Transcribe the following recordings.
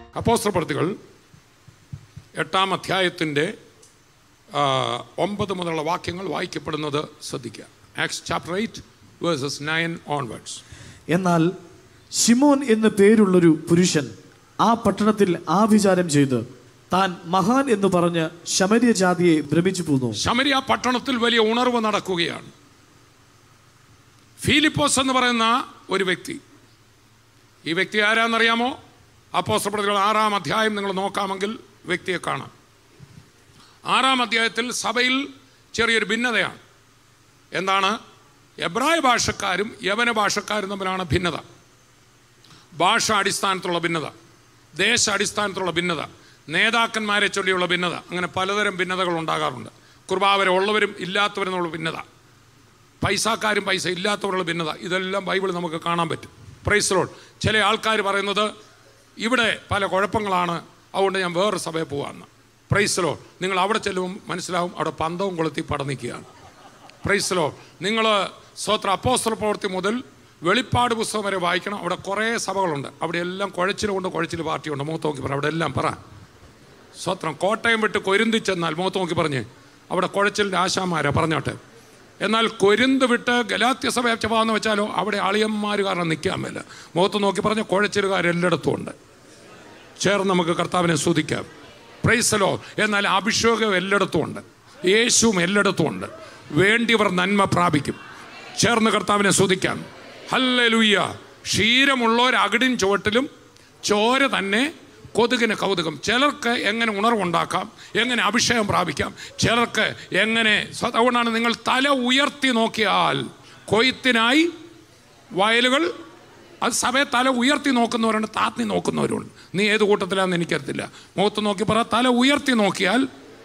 അപ്പോസ്തല പ്രവൃത്തികൾ എട്ടാം അധ്യായത്തിൻ്റെ ആ, ഒമ്പത് മുതലുള്ള വാക്യങ്ങൾ വായിക്കപ്പെടുന്നത് ശ്രദ്ധിക്കുക Acts chapter eight verses nine onwards എന്നാൽ ശിമോൻ എന്ന് പേരുള്ളൊരു പുരുഷൻ ആ പട്ടണത്തിൽ ആഭിചാരം ചെയ്ത് താൻ മഹാൻ എന്ന് പറഞ്ഞ് ശമര്യ ജാതിയെ ഭ്രമിച്ചു പോന്നു ശമരിയ പട്ടണത്തിൽ വലിയ ഉണർവ് നടക്കുകയാണ് ഫിലിപ്പോസ് എന്ന് പറയുന്ന ഒരു വ്യക്തി ഈ വ്യക്തി ആരാന്നറിയാമോ അപ്പോസ്തലപ്രതികൾ ആറാം അധ്യായം നിങ്ങൾ നോക്കാമെങ്കിൽ വ്യക്തിയെ കാണാം ആറാം അധ്യായത്തിൽ സഭയിൽ ചെറിയൊരു ഭിന്നതയാണ് എന്താണ് എബ്രായ ഭാഷക്കാരും യവന ഭാഷക്കാരും തമ്മിലാണ് ഭിന്നത ഭാഷ അടിസ്ഥാനത്തിലുള്ള ഭിന്നത ദേശ അടിസ്ഥാനത്തിലുള്ള ഭിന്നത നേതാക്കന്മാരെ ചൊല്ലിയുള്ള ഭിന്നത അങ്ങനെ പലതരം ഭിന്നതകൾ ഉണ്ടാകാറുണ്ട് കുർബാവരെ ഉള്ളവരും ഇല്ലാത്തവരും എന്നുള്ള ഭിന്നത പൈസക്കാരും പൈസ ഇല്ലാത്തവരുള്ള ഭിന്നത ഇതെല്ലാം ബൈബിൾ നമുക്ക് കാണാൻ പറ്റും പ്രൈസ് ലോഡ് ചില ആൾക്കാർ പറയുന്നത് ഇവിടെ പല കുഴപ്പങ്ങളാണ് അതുകൊണ്ട് ഞാൻ വേറൊരു സഭയിൽ പോകാമെന്ന് പ്രൈസ് ലോഡ് നിങ്ങൾ അവിടെ ചെല്ലുമ്പോൾ മനസ്സിലാവും അവിടെ പന്തവും കൊളുത്തി പടനിക്കുകയാണ് പ്രൈസ് ലോഡ് നിങ്ങൾ സ്വത്ര അപ്പോസ്തല പ്രവൃത്തി മുതൽ വെളിപ്പാട് പുസ്തകം വരെ വായിക്കണം അവിടെ കുറേ സഭകളുണ്ട് അവിടെ എല്ലാം കുഴച്ചിൽ കൊണ്ട് കുഴച്ചിൽ പാർട്ടിയുണ്ട് മുഖത്ത് നോക്കി പറ അവിടെ എല്ലാം പറ സ്വത്രം കോട്ടയം വിട്ട് കൊരുന്തി ചെന്നാൽ മുഖത്ത് നോക്കി പറഞ്ഞ് അവിടെ കുഴച്ചിലിൻ്റെ ആശാമാരാ പറഞ്ഞോട്ടെ എന്നാൽ കൊരുന്ത് വിട്ട് ഗലാത്യ സഭ ചവാന്ന് വെച്ചാലോ അവിടെ അളിയന്മാർ കാരണം നിൽക്കാൻ മേല മുഖത്ത് നോക്കി പറഞ്ഞ കുഴച്ചിലുകാർ എല്ലായിടത്തും ഉണ്ട് ചേർന്ന് നമുക്ക് കർത്താവിനെ സ്തുതിക്കാം പ്രൈസലോ എന്നാൽ അഭിഷേകം എല്ലായിടത്തും ഉണ്ട് യേശുവും എല്ലായിടത്തും ഉണ്ട് വേണ്ടിയവർ നന്മ പ്രാപിക്കും ചേർന്ന് കർത്താവിനെ സ്തുതിക്കാം ഹല്ലേലൂയ്യ ക്ഷീരമുള്ളവർ അകിടിൻ ചുവട്ടിലും ചോര തന്നെ കൊതുകിന് കൗതുകം ചിലർക്ക് എങ്ങനെ ഉണർവുണ്ടാക്കാം എങ്ങനെ അഭിഷേകം പ്രാപിക്കാം ചിലർക്ക് എങ്ങനെ സ്വ- അതുകൊണ്ടാണ് നിങ്ങൾ തല ഉയർത്തി നോക്കിയാൽ കൊയ്ത്തിനായി വയലുകൾ അത് സഭയെ തല ഉയർത്തി നോക്കുന്നവരുണ്ട് താത്തി നോക്കുന്നവരുണ്ട് നീ ഏത് കൂട്ടത്തിലാണെന്ന് എനിക്കറിയത്തില്ല മുഖത്ത് നോക്കി പറ തല ഉയർത്തി നോക്കിയാൽ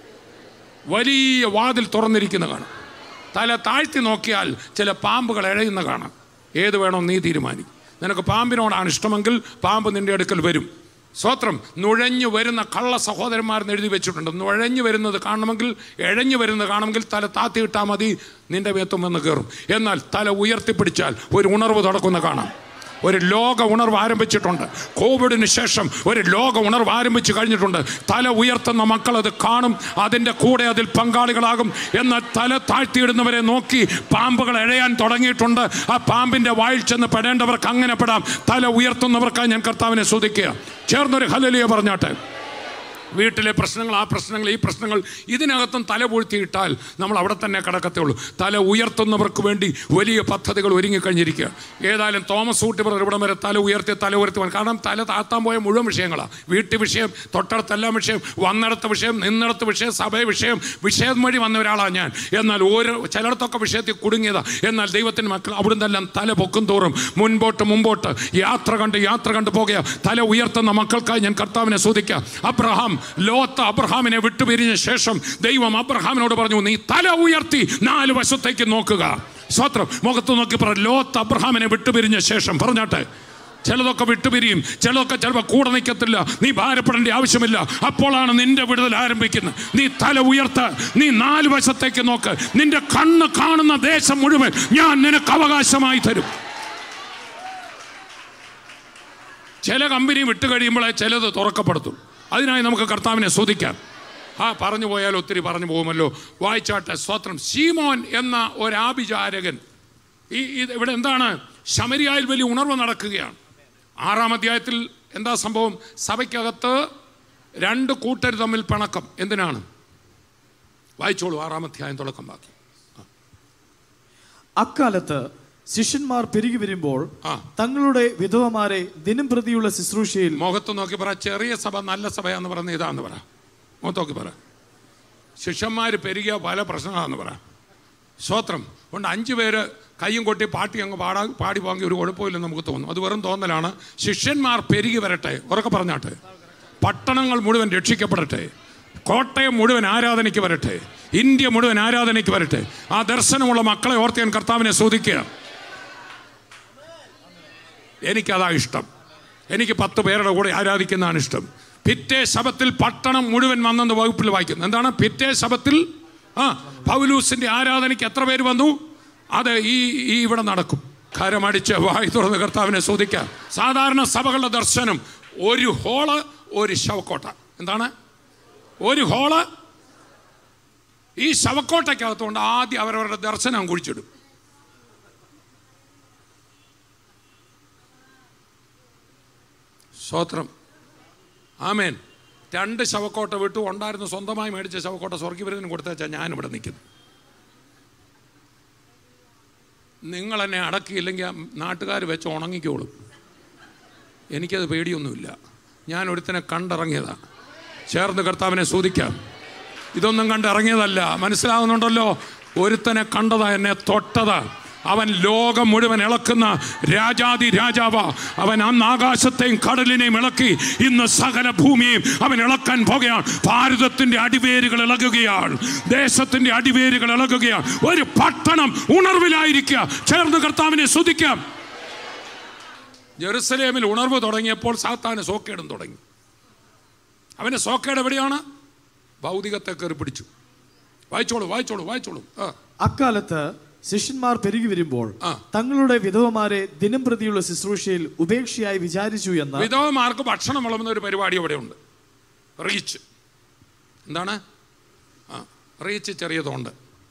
വലിയ വാതിൽ തുറന്നിരിക്കുന്ന കാണാം തല താഴ്ത്തി നോക്കിയാൽ ചില പാമ്പുകൾ ഇഴയുന്ന കാണാം ഏത് വേണോ നീ തീരുമാനിക്കും നിനക്ക് പാമ്പിനോടാണ് ഇഷ്ടമെങ്കിൽ പാമ്പ് നിന്റെ അടുക്കൽ വരും സ്വത്രം നുഴഞ്ഞു വരുന്ന കള്ള സഹോദരന്മാരെന്ന് എഴുതി വെച്ചിട്ടുണ്ട് നുഴഞ്ഞു വരുന്നത് കാണണമെങ്കിൽ ഇഴഞ്ഞു വരുന്നത് കാണണമെങ്കിൽ തല താത്തിയിട്ടാൽ മതി നിന്റെ മേത്തും വന്ന് കയറും എന്നാൽ തല ഉയർത്തിപ്പിടിച്ചാൽ ഒരു ഉണർവ് തുടക്കുന്ന കാണാം ഒരു ലോക ഉണർവ് ആരംഭിച്ചിട്ടുണ്ട് കോവിഡിന് ശേഷം ഒരു ലോക ഉണർവ് ആരംഭിച്ചു കഴിഞ്ഞിട്ടുണ്ട് തല ഉയർത്തുന്ന മക്കൾ അത് കാണും അതിൻ്റെ കൂടെ അതിൽ പങ്കാളികളാകും എന്നാൽ തല താഴ്ത്തിയിടുന്നവരെ നോക്കി പാമ്പുകൾ എഴയാൻ തുടങ്ങിയിട്ടുണ്ട് ആ പാമ്പിൻ്റെ വായിൽ ചെന്ന് പെടേണ്ടവർക്ക് അങ്ങനെ പെടാം തല ഉയർത്തുന്നവർക്കായി ഞാൻ കർത്താവിനെ സ്തുതിക്കുക ചേർന്നൊരു ഹലലിയ പറഞ്ഞാട്ടെ വീട്ടിലെ പ്രശ്നങ്ങൾ ആ പ്രശ്നങ്ങൾ ഈ പ്രശ്നങ്ങൾ ഇതിനകത്തും തല പൂഴ്ത്തിയിട്ടാൽ നമ്മൾ അവിടെ തന്നെ കിടക്കത്തേ ഉള്ളൂ തല ഉയർത്തുന്നവർക്ക് വേണ്ടി വലിയ പദ്ധതികൾ ഒരുങ്ങിക്കഴിഞ്ഞിരിക്കുക ഏതായാലും തോമസ് ഊട്ടി ബ്രദർ ഇവിടം വരെ തല ഉയർത്തി തല ഉയർത്തി വന്നു. കാരണം തല താത്താൻ പോയ മുഴുവൻ വിഷയങ്ങളാണ് വീട്ടു വിഷയം തൊട്ടടുത്തെല്ലാം വിഷയം വന്നിടത്ത വിഷയം നിന്നിടത്ത വിഷയം സഭ വിഷയം വിഷയം വഴി വന്ന ഒരാളാണ് ഞാൻ എന്നാൽ ഓരോ ചിലയിടത്തൊക്കെ വിഷയത്തിൽ കുടുങ്ങിയതാ എന്നാൽ ദൈവത്തിൻ്റെ മക്കൾ അവിടുന്ന് എല്ലാം തല പൊക്കും തോറും മുൻപോട്ട് മുമ്പോട്ട് യാത്ര കണ്ട് യാത്ര കണ്ട് പോകുക തല ഉയർത്തുന്ന മക്കൾക്കായി ഞാൻ കർത്താവിനെ സ്തുതിക്കാം അബ്രഹാം ലോത്ത് അബ്രഹാമിനെ വിട്ടുപിരിഞ്ഞ ശേഷം ദൈവം അബ്രഹാമിനോട് പറഞ്ഞു നീ തല ഉയർത്തി നാല് വശത്തേക്ക് നോക്കുക സ്വത്രം മുഖത്ത് നോക്കി പറ ലോത്ത് അബ്രഹാമിനെ വിട്ടുപിരിഞ്ഞ ശേഷം പറഞ്ഞാട്ടെ ചിലതൊക്കെ വിട്ടുപിരിയും ചിലതൊക്കെ ചിലപ്പോൾ കൂടെ നിൽക്കത്തില്ല നീ ഭാരപ്പെടേണ്ട ആവശ്യമില്ല അപ്പോഴാണ് നിന്റെ വിടുതൽ ആരംഭിക്കുന്നത് നീ തല ഉയർത്ത് നീ നാല് വശത്തേക്ക് നോക്ക് നിന്റെ കണ്ണ് കാണുന്ന ദേശം മുഴുവൻ ഞാൻ നിനക്ക് അവകാശമായി തരും ചില കമ്പനി വിട്ട് കഴിയുമ്പോഴേ ചിലത് തുറക്കപ്പെടുത്തും അതിനായി നമുക്ക് കർത്താവിനെ സ്തുതിക്കാം ആ പറഞ്ഞു പോയാൽ ഒത്തിരി പറഞ്ഞു പോകുമല്ലോ വായിച്ചാട്ടെ സ്വത്രം സീമോൻ എന്ന ഒരാഭിചാരകൻ ഈ ഇത് ഇവിടെ എന്താണ് ശമരിയായിൽ വലിയ ഉണർവ് നടക്കുകയാണ് ആറാം അധ്യായത്തിൽ എന്താ സംഭവം സഭയ്ക്കകത്ത് രണ്ട് കൂട്ടർ തമ്മിൽ പിണക്കം എന്തിനാണ് വായിച്ചോളൂ ആറാം അധ്യായം തുടക്കം ബാക്കി അക്കാലത്ത് ശിഷ്യന്മാർ പെരുകി വരുമ്പോൾ ആ. തങ്ങളുടെ വിധവമാരെ ദിനം പ്രതിയുള്ള ശുശ്രൂഷയിൽ മുഖത്ത് നോക്കി പറ ചെറിയ സഭ നല്ല സഭയാന്ന് പറയുന്ന ഇതാന്ന് പറ മുഖത്ത് നോക്കി പറ ശിഷ്യന്മാർ പെരുകിയ പല പ്രശ്നങ്ങളാന്ന് പറ സ്വത്രം കൊണ്ട് അഞ്ച് പേര് കയ്യും കൊട്ടി പാട്ടി അങ്ങ് പാടാ പാടി പോകി ഒരു കുഴപ്പമില്ലെന്ന് നമുക്ക് തോന്നും അത് വെറും തോന്നലാണ് ശിഷ്യന്മാർ പെരുകി വരട്ടെ ഉറക്കെ പറഞ്ഞാട്ടെ പട്ടണങ്ങൾ മുഴുവൻ രക്ഷിക്കപ്പെടട്ടെ കോട്ടയം മുഴുവൻ ആരാധനയ്ക്ക് വരട്ടെ ഇന്ത്യ മുഴുവൻ ആരാധനയ്ക്ക് വരട്ടെ ആ ദർശനമുള്ള മക്കളെ ഓർത്ത് ഞാൻ കർത്താവിനെ സ്തുതിക്കുക എനിക്കതാ ഇഷ്ടം എനിക്ക് പത്ത് പേരുടെ കൂടെ ആരാധിക്കുന്നതാണ് ഇഷ്ടം പിറ്റേ ശബത്തിൽ പട്ടണം മുഴുവൻ വന്നെന്ന് വകുപ്പിൽ വായിക്കുന്നു എന്താണ് പിറ്റേ ശബത്തിൽ ആ പൗലൂസിന്റെ ആരാധനയ്ക്ക് എത്ര പേര് വന്നു അത് ഈ ഈ ഇവിടെ നടക്കും കരമടിച്ച് വായി തുറന്ന് കർത്താവിനെ സ്തുതിക്കാം സാധാരണ സഭകളുടെ ദർശനം ഒരു ഹോള് ഒരു ശവക്കോട്ട എന്താണ് ഒരു ഹോള് ഈ ശവക്കോട്ടയ്ക്കകത്തുകൊണ്ട് ആദ്യം അവരവരുടെ ദർശനം കുഴിച്ചിടും സ്വത്രം ആമേൻ രണ്ട് ശവക്കോട്ട വിട്ടു ഉണ്ടായിരുന്നു സ്വന്തമായി മേടിച്ച ശവക്കോട്ട സ്വർഗീവരത്തിന് കൊടുത്തേച്ചാൽ ഞാനിവിടെ നിൽക്കുന്നു നിങ്ങൾ എന്നെ അടക്കിയില്ലെങ്കിൽ നാട്ടുകാർ വെച്ച് ഉണങ്ങിക്കോളും എനിക്കത് പേടിയൊന്നുമില്ല ഞാൻ ഒരുത്തനെ കണ്ടിറങ്ങിയതാ ചേർന്ന് കർത്താവിനെ സൂതിക്കാം ഇതൊന്നും കണ്ടിറങ്ങിയതല്ല മനസ്സിലാവുന്നുണ്ടല്ലോ ഒരുത്തനെ കണ്ടതാ എന്നെ തൊട്ടതാ അവൻ ലോകം മുഴുവൻ ഇളക്കുന്ന രാജാതി രാജാവ അവൻ അന്ന് ആകാശത്തെയും കടലിനെയും ഇളക്കി ഇന്ന് സകല ഭൂമിയെയും അവൻ ഇളക്കാൻ പോകുകയാണ് ഭാരതത്തിന്റെ അടിവേരുകൾ ഇളകുകയാണ് ദേശത്തിന്റെ അടിവേരുകൾ ഇളകുകയാണ് ഒരു പട്ടണം ഉണർവിലായിരിക്കുക ചേർന്ന് കർത്താവിനെ സ്തുതിക്കാം ജെറുസലേമിൽ ഉണർവ് തുടങ്ങിയപ്പോൾ സാത്താന് സോക്കേടും തുടങ്ങി അവന്റെ സോക്കേട് എവിടെയാണ് ഭൗതികത്തെ കയറി പിടിച്ചു വായിച്ചോളൂ വായിച്ചോളൂ വായിച്ചോളൂ ആ അക്കാലത്ത് ശിഷ്യന്മാർ പെരുകി വരുമ്പോൾ ആ. തങ്ങളുടെ വിധവമാരെ ദിനം പ്രതിയുള്ള ശുശ്രൂഷയിൽ ഉപേക്ഷയായി വിചാരിച്ചു എന്ന് വിധവമാർക്ക് ഭക്ഷണം വിളമ്പുന്ന ഒരു പരിപാടി ഇവിടെ ഉണ്ട് റീച്ച് എന്താണ് ആ റീച്ച് ചെറിയതുണ്ട്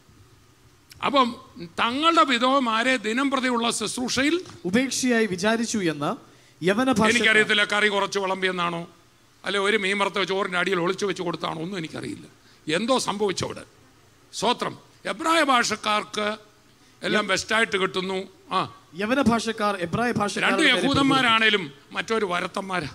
അപ്പം തങ്ങളുടെ വിധവമാരെ ദിനം പ്രതിയുള്ള ശുശ്രൂഷയിൽ ഉപേക്ഷയായി വിചാരിച്ചു എന്ന് യവന ഭാഷ എനിക്കറിയത്തില്ല കറി കുറച്ച് വിളമ്പിയെന്നാണോ അല്ലെ ഒരു മീൻ വറുത്ത ചോറിൻ്റെ അടിയിൽ ഒളിച്ചു വെച്ച് കൊടുത്താണോ ഒന്നും എനിക്കറിയില്ല എന്തോ സംഭവിച്ചവിടെ സ്വത്രം എബ്രായ ഭാഷക്കാർക്ക് എല്ലാം ബെസ്റ്റായിട്ട് കിട്ടുന്നു ആ യവന ഭാഷക്കാർ എബ്രായ ഭാഷക്കാർ രണ്ട് യഹൂദന്മാരാണേലും മറ്റൊരു വരത്തന്മാരാ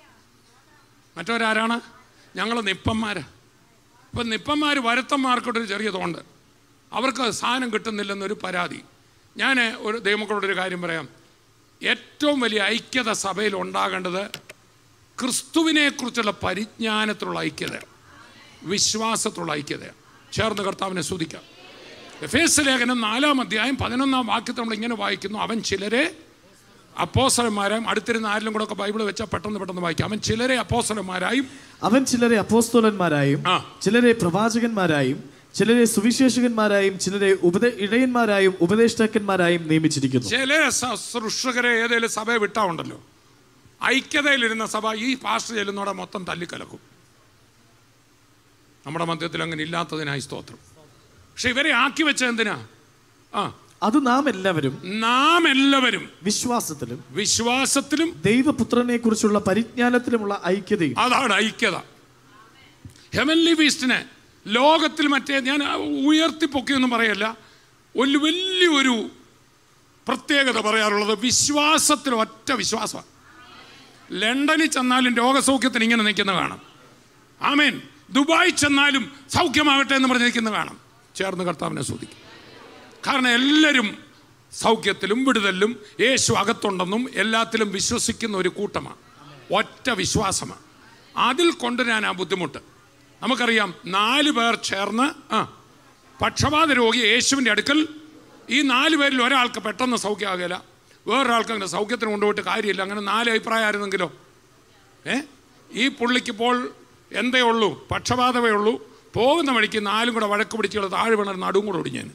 മറ്റൊരാരാണ് ഞങ്ങൾ നിപ്പന്മാരാ ഇപ്പം നിപ്പന്മാർ വരത്തന്മാർക്കൊരു ചെറിയ തോണ്ട് അവർക്ക് സാധനം കിട്ടുന്നില്ലെന്നൊരു പരാതി ഞാൻ ഒരു ദൈവമക്കളോടൊരു കാര്യം പറയാം ഏറ്റവും വലിയ ഐക്യത സഭയിൽ ഉണ്ടാകേണ്ടത് ക്രിസ്തുവിനെക്കുറിച്ചുള്ള പരിജ്ഞാനത്തിലുള്ള ഐക്യത വിശ്വാസത്തിലുള്ള ഐക്യത ചേർന്ന് കർത്താവിനെ സ്തുതിക്കാം എഫേസ് ലേഖനം നാലാം അധ്യായം പതിനൊന്നാം വാക്യത്തിൽ നമ്മൾ ഇങ്ങനെ വായിക്കുന്നു അവൻ ചിലരെ അപ്പോസലന്മാരായും അടുത്തിരുന്ന ആരിലും കൂടെ ഒക്കെ ബൈബിൾ വെച്ചാൽ പെട്ടെന്ന് പെട്ടെന്ന് വായിക്കാം അവൻ ചിലരെ അപ്പോസലന്മാരായും അവൻ ചിലരെ അപ്പോസ്തോലന്മാരായും ആ. ചിലരെ പ്രവാചകന്മാരായും ചിലരെ സുവിശേഷകന്മാരായും ചിലരെ ഉപദ ഇടയന്മാരായും ഉപദേഷ്ടാക്കന്മാരായും നിയമിച്ചിരിക്കുന്നു ചില ശുശ്രൂഷകരെ ഏതെങ്കിലും സഭയെ വിട്ടാ ഉണ്ടല്ലോ ഐക്യതയിലിരുന്ന സഭ ഈ പാസ്റ്റർ ചെല്ലുന്നോടെ മൊത്തം തല്ലിക്കലക്കും നമ്മുടെ മധ്യത്തിൽ അങ്ങനെ ഇല്ലാത്തതിനായി സ്തോത്രം പക്ഷെ ഇവരെ ആക്കി വെച്ച എന്തിനാ ആ അത് നാം എല്ലാവരും നാം എല്ലാവരും വിശ്വാസത്തിലും വിശ്വാസത്തിലും ദൈവപുത്രനെ കുറിച്ചുള്ള പരിജ്ഞാനത്തിലുമുള്ള ഐക്യതയും അതാണ് ഐക്യത ഹെവൻലി ഫീസ്റ്റിനെ ലോകത്തിൽ മറ്റേ ഞാൻ ഉയർത്തിപ്പൊക്കിയൊന്നും പറയല്ല ഒരു വലിയൊരു പ്രത്യേകത പറയാറുള്ളത് വിശ്വാസത്തിൽ ഒറ്റ വിശ്വാസമാണ് ലണ്ടനിൽ ചെന്നാലും രോഗസൗഖ്യത്തിന് ഇങ്ങനെ നിൽക്കുന്ന കാണാം ആമേൻ ദുബായ് ചെന്നാലും സൗഖ്യമാകട്ടെ എന്ന് പറഞ്ഞ് നിൽക്കുന്ന കാണാം ചേർന്ന് കർത്താവിനെ സ്തുതിക്കും കാരണം എല്ലാവരും സൗഖ്യത്തിലും വിടുതലിലും യേശു അകത്തുണ്ടെന്നും എല്ലാത്തിലും വിശ്വസിക്കുന്ന ഒരു കൂട്ടമാണ് ഒറ്റ വിശ്വാസമാണ് അതിൽ കൊണ്ടുവരാൻ ആ ബുദ്ധിമുട്ട് നമുക്കറിയാം നാല് പേർ ചേർന്ന് ആ പക്ഷപാത രോഗി യേശുവിൻ്റെ അടുക്കൽ ഈ നാല് പേരിൽ ഒരാൾക്ക് പെട്ടെന്ന് സൗഖ്യമാകില്ല വേറൊരാൾക്ക് അങ്ങനെ സൗഖ്യത്തിന് കൊണ്ടുപോയിട്ട് കാര്യമില്ല അങ്ങനെ നാല് അഭിപ്രായമായിരുന്നെങ്കിലോ ഏ ഈ പുള്ളിക്ക് ഇപ്പോൾ എന്തേ ഉള്ളൂ പക്ഷപാതമേ ഉള്ളൂ പോകുന്ന വഴിക്ക് നാലും കൂടെ വഴക്ക് പിടിച്ചുള്ള താഴെ വീണ നടുവും കൂടെ ഒടിഞ്ഞേന്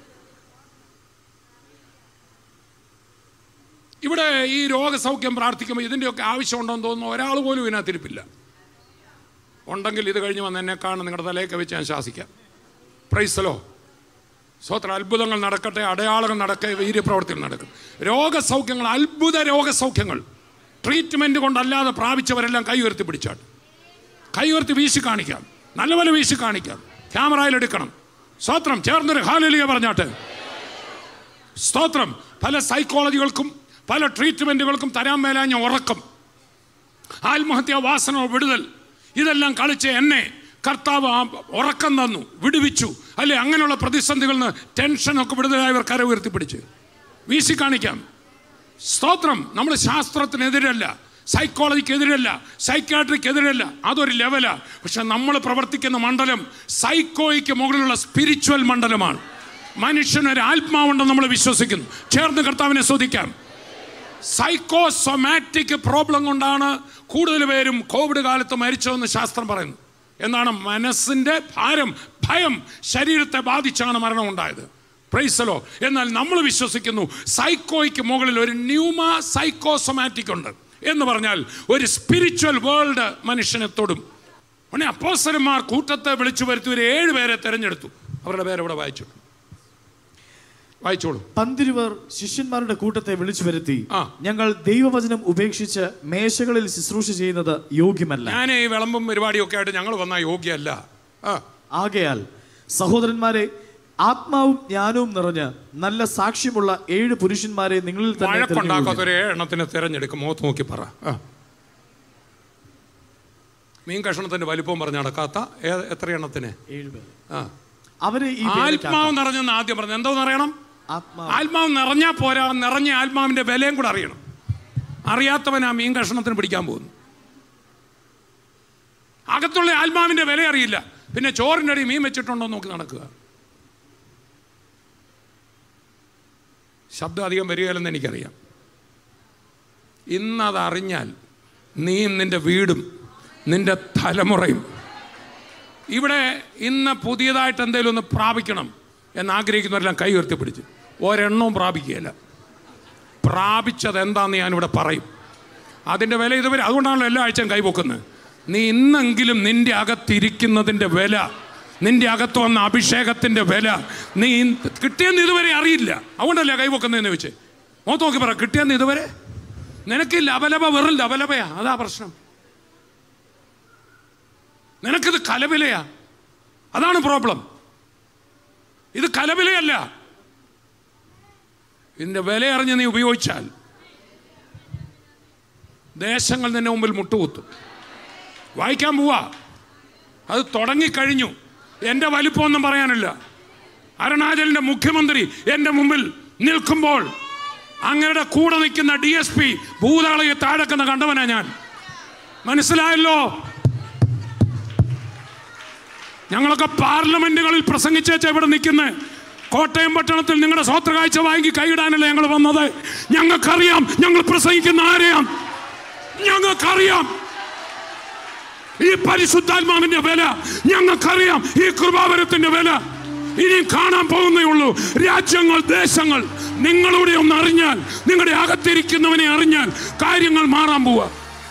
ഇവിടെ ഈ രോഗസൗഖ്യം പ്രാർത്ഥിക്കുമ്പോൾ ഇതിൻ്റെയൊക്കെ ആവശ്യമുണ്ടോ എന്ന് തോന്നുന്നു ഒരാൾ പോലും ഇതിനകത്തിരിപ്പില്ല ഉണ്ടെങ്കിൽ ഇത് കഴിഞ്ഞ് വന്ന് എന്നെ കാണുന്ന നിങ്ങളുടെ തലയൊക്കെ വെച്ച് ഞാൻ ശാസിക്കാം പ്രൈസലോ സ്വത്ര അത്ഭുതങ്ങൾ നടക്കട്ടെ അടയാളങ്ങൾ നടക്കട്ടെ വീര്യപ്രവർത്തികൾ നടക്കും രോഗസൗഖ്യങ്ങൾ അത്ഭുത രോഗസൗഖ്യങ്ങൾ ട്രീറ്റ്മെൻറ്റ് കൊണ്ടല്ലാതെ പ്രാപിച്ചവരെല്ലാം കൈ ഉയർത്തി പിടിച്ചാട്ട് കൈ ഉയർത്തി വീശി കാണിക്കാം നല്ലപോലെ വീശി കാണിക്കാം ക്യാമറയിൽ എടുക്കണം സ്തോത്രം ചേർന്നൊരു ഹാലലിയ പറഞ്ഞാട്ട് സ്തോത്രം പല സൈക്കോളജികൾക്കും പല ട്രീറ്റ്മെൻറ്റുകൾക്കും തരാൻ മേലാഞ്ഞ ഉറക്കം ആത്മഹത്യാ വാസന വിടുതൽ ഇതെല്ലാം കളിച്ച് എന്നെ കർത്താവ് ആ ഉറക്കം തന്നു വിടുവിച്ചു അല്ലെ അങ്ങനെയുള്ള പ്രതിസന്ധികളിൽ നിന്ന് ടെൻഷനൊക്കെ വിടുതലായവർ കര ഉയർത്തിപ്പിടിച്ച് വീശി കാണിക്കാം സ്തോത്രം നമ്മൾ ശാസ്ത്രത്തിനെതിരല്ല സൈക്കോളജിക്കെതിരല്ല സൈക്കാട്രിക്കെതിരല്ല അതൊരു ലെവലാ പക്ഷെ നമ്മൾ പ്രവർത്തിക്കുന്ന മണ്ഡലം സൈക്കോയ്ക്ക് മുകളിലുള്ള സ്പിരിച്വൽ മണ്ഡലമാണ് മനുഷ്യനൊരു ആത്മാവുണ്ടെന്ന് നമ്മൾ വിശ്വസിക്കുന്നു ചേർന്ന് കർത്താവിനെ ശ്രദ്ധിക്കാം സൈക്കോസൊമാറ്റിക് പ്രോബ്ലം കൊണ്ടാണ് കൂടുതൽ പേരും കോവിഡ് കാലത്ത് മരിച്ചതെന്ന് ശാസ്ത്രം പറയുന്നു എന്നാണ് മനസ്സിൻ്റെ ഭാരം ഭയം ശരീരത്തെ ബാധിച്ചാണ് മരണം ഉണ്ടായത് പ്രൈസലോ എന്നാൽ നമ്മൾ വിശ്വസിക്കുന്നു സൈക്കോയ്ക്ക് മുകളിൽ ഒരു ന്യൂമ സൈക്കോസൊമാറ്റിക് ഉണ്ട് എന്ന് പറഞ്ഞാൽ ഒരു സ്പിരിച്വൽ വേൾഡ് മനുഷ്യനെ തൊടും ഉടനെ അപ്പോസ്തലന്മാർ കൂട്ടത്തെ വിളിച്ചു വരുത്തി ഒരു ഏഴ് പേരെ തെരഞ്ഞെടുത്തു അവരുടെ പേര് ഇവിടെ വായിച്ചോളൂ വായിച്ചോളൂ പന്തിരുവർ ശിഷ്യന്മാരുടെ കൂട്ടത്തെ വിളിച്ചു വരുത്തി ആ. ഞങ്ങൾ ദൈവവചനം ഉപേക്ഷിച്ച് മേശകളിൽ ശുശ്രൂഷ ചെയ്യുന്നത് യോഗ്യമല്ല ഞാൻ ഈ വിളമ്പും പരിപാടിയൊക്കെ ആയിട്ട് ഞങ്ങൾ വന്നാൽ യോഗ്യമല്ല ആ ആകയാൽ സഹോദരന്മാരെ ആത്മാവും ജ്ഞാനവും നിറഞ്ഞ് നല്ല സാക്ഷ്യമുള്ള ഏഴ് പുരുഷന്മാരെ നിങ്ങളിൽ തന്നെ വഴക്കുണ്ടാക്കാത്ത തിരഞ്ഞെടുക്കുക. ഒരു എണ്ണത്തിന് തിരഞ്ഞെടുക്കും മുഖത്ത് നോക്കി പറ ആ. മീൻ കഷണത്തിന്റെ വലിപ്പം പറഞ്ഞ് നടക്കാത്ത ഏ- എത്ര എണ്ണത്തിന് ഏഴ് പേർ. ആ അവരെ ഈ വേലയ്ക്ക് ആത്മാവ് നിറഞ്ഞെന്ന് ആദ്യം പറഞ്ഞു എന്തോന്ന് അറിയണം ആത്മാവ് ആത്മാവ് നിറഞ്ഞാൽ പോരാ നിറഞ്ഞ ആത്മാവിന്റെ വിലയും കൂടെ അറിയണം അറിയാത്തവൻ ആ മീൻ കഷണത്തിന് പിടിക്കാൻ പോകുന്നു അകത്തുള്ള ആത്മാവിന്റെ വില അറിയില്ല പിന്നെ ചോറിൻ്റെ അടി മീൻ വെച്ചിട്ടുണ്ടോ എന്ന് നോക്കി നടക്കുക ശബ്ദം അധികം വരികയില്ലെന്ന് എനിക്കറിയാം ഇന്നത് അറിഞ്ഞാൽ നീയും നിന്റെ വീടും നിന്റെ തലമുറയും ഇവിടെ ഇന്ന് പുതിയതായിട്ട് എന്തെങ്കിലും ഒന്ന് പ്രാപിക്കണം എന്ന് ആഗ്രഹിക്കുന്നവരെല്ലാം കൈ ഉയർത്തി പിടിച്ച് ഒരെണ്ണവും പ്രാപിക്കുകയില്ല പ്രാപിച്ചത് എന്താന്ന് ഞാനിവിടെ പറയും അതിൻ്റെ വില ഇതുവരെ അതുകൊണ്ടാണല്ലോ എല്ലാ ആഴ്ചയും കൈപൊക്കുന്നത് നീ ഇന്നെങ്കിലും നിന്റെ അകത്തിരിക്കുന്നതിൻ്റെ വില നിന്റെ അകത്ത് വന്ന അഭിഷേകത്തിൻ്റെ വില നീ ഇന്ന് കിട്ടിയെന്ന് ഇതുവരെ അറിയില്ല അതുകൊണ്ടല്ലേ കൈപൊക്കുന്നതെന്ന് വെച്ച് മോത്ത് നോക്കി പറ കിട്ടിയെന്ന് ഇതുവരെ നിനക്ക് ലബലബ വെറും ലബലബയാ അതാ പ്രശ്നം നിനക്കിത് കലവിലയാ അതാണ് പ്രോബ്ലം ഇത് കലവിലയല്ല ഇതിന്റെ വില അറിഞ്ഞ് നീ ഉപയോഗിച്ചാൽ ദേശങ്ങൾ നിന്റെ മുമ്പിൽ മുട്ടുകുത്തും വായിക്കാൻ പോവാ അത് തുടങ്ങിക്കഴിഞ്ഞു എൻ്റെ വലിപ്പമൊന്നും പറയാനില്ല അരുണാചലിന്റെ മുഖ്യമന്ത്രി എൻ്റെ മുമ്പിൽ നിൽക്കുമ്പോൾ അങ്ങയുടെ കൂടെ നിൽക്കുന്ന ഡി എസ് പി ഭൂതാളയെ താഴെക്കുന്ന കണ്ടവനാ ഞാൻ മനസ്സിലായല്ലോ ഞങ്ങളൊക്കെ പാർലമെന്റുകളിൽ പ്രസംഗിച്ചേച്ച ഇവിടെ നിൽക്കുന്നത് കോട്ടയം പട്ടണത്തിൽ നിങ്ങളുടെ സ്വത്ര കാഴ്ച വാങ്ങി കൈയിടാനല്ല ഞങ്ങൾ വന്നത് ഞങ്ങൾക്കറിയാം ഞങ്ങൾ പ്രസംഗിക്കുന്ന ആരെയാം ഞങ്ങൾക്കറിയാം ഈ പരിശുദ്ധാത്മാവിന്റെ വില ഞങ്ങൾക്കറിയാം ഈ കൃപാവരത്തിന്റെ വില ഇനിയും കാണാൻ പോകുന്നേ ഉള്ളൂ രാജ്യങ്ങൾ ദേശങ്ങൾ നിങ്ങളുടെ ഒന്ന് അറിഞ്ഞാൽ നിങ്ങളുടെ അകത്തിരിക്കുന്നവനെ അറിഞ്ഞാൽ കാര്യങ്ങൾ മാറാൻ പോവാ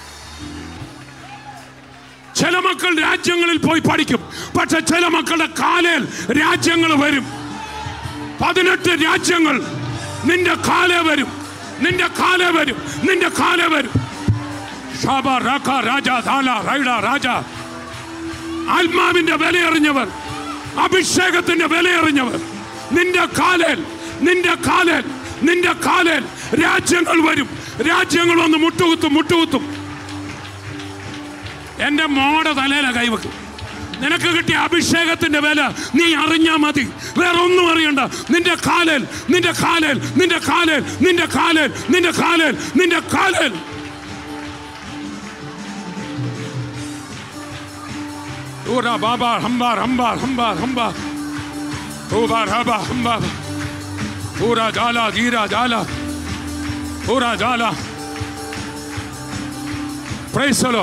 ചില മക്കൾ രാജ്യങ്ങളിൽ പോയി പഠിക്കും പക്ഷെ ചില മക്കളുടെ കാലയിൽ രാജ്യങ്ങൾ വരും പതിനെട്ട് രാജ്യങ്ങൾ നിന്റെ കാലേ വരും നിന്റെ കാലേ വരും നിന്റെ കാലേ വരും ഷാബ രാഖ രാജ ധാല റൈഡ രാജ ആത്മാവിന്റെ വിലയറിഞ്ഞവർ അഭിഷേകത്തിന്റെ വിലയറിഞ്ഞവർ നിന്റെ കാലേൽ നിന്റെ കാലേൽ നിന്റെ കാലേൽ രാജ്യങ്ങൾ വരും രാജ്യങ്ങൾ വന്ന് മുട്ടുകുത്തും മുട്ടുകുത്തും എന്റെ മോടെ തലയില കൈവെക്കും നിനക്ക് കിട്ടിയ അഭിഷേകത്തിന്റെ വില നീ അറിഞ്ഞാ മതി വേറെ ഒന്നും അറിയണ്ട നിന്റെ കാലേൽ നിന്റെ കാലേൽ നിന്റെ കാലേൽ നിന്റെ കാലേൽ നിന്റെ കാലേൽ നിന്റെ കാലേൽ ഊരാ ബാബാ ഹംബാർ ഹംബാർ ഹംബാർ ഹംബാർ ഊബാർ ഹബ ഹംബാർ ഊരാ ജാല ധീര ജാല ഊരാ ജാല പ്രൈസലോ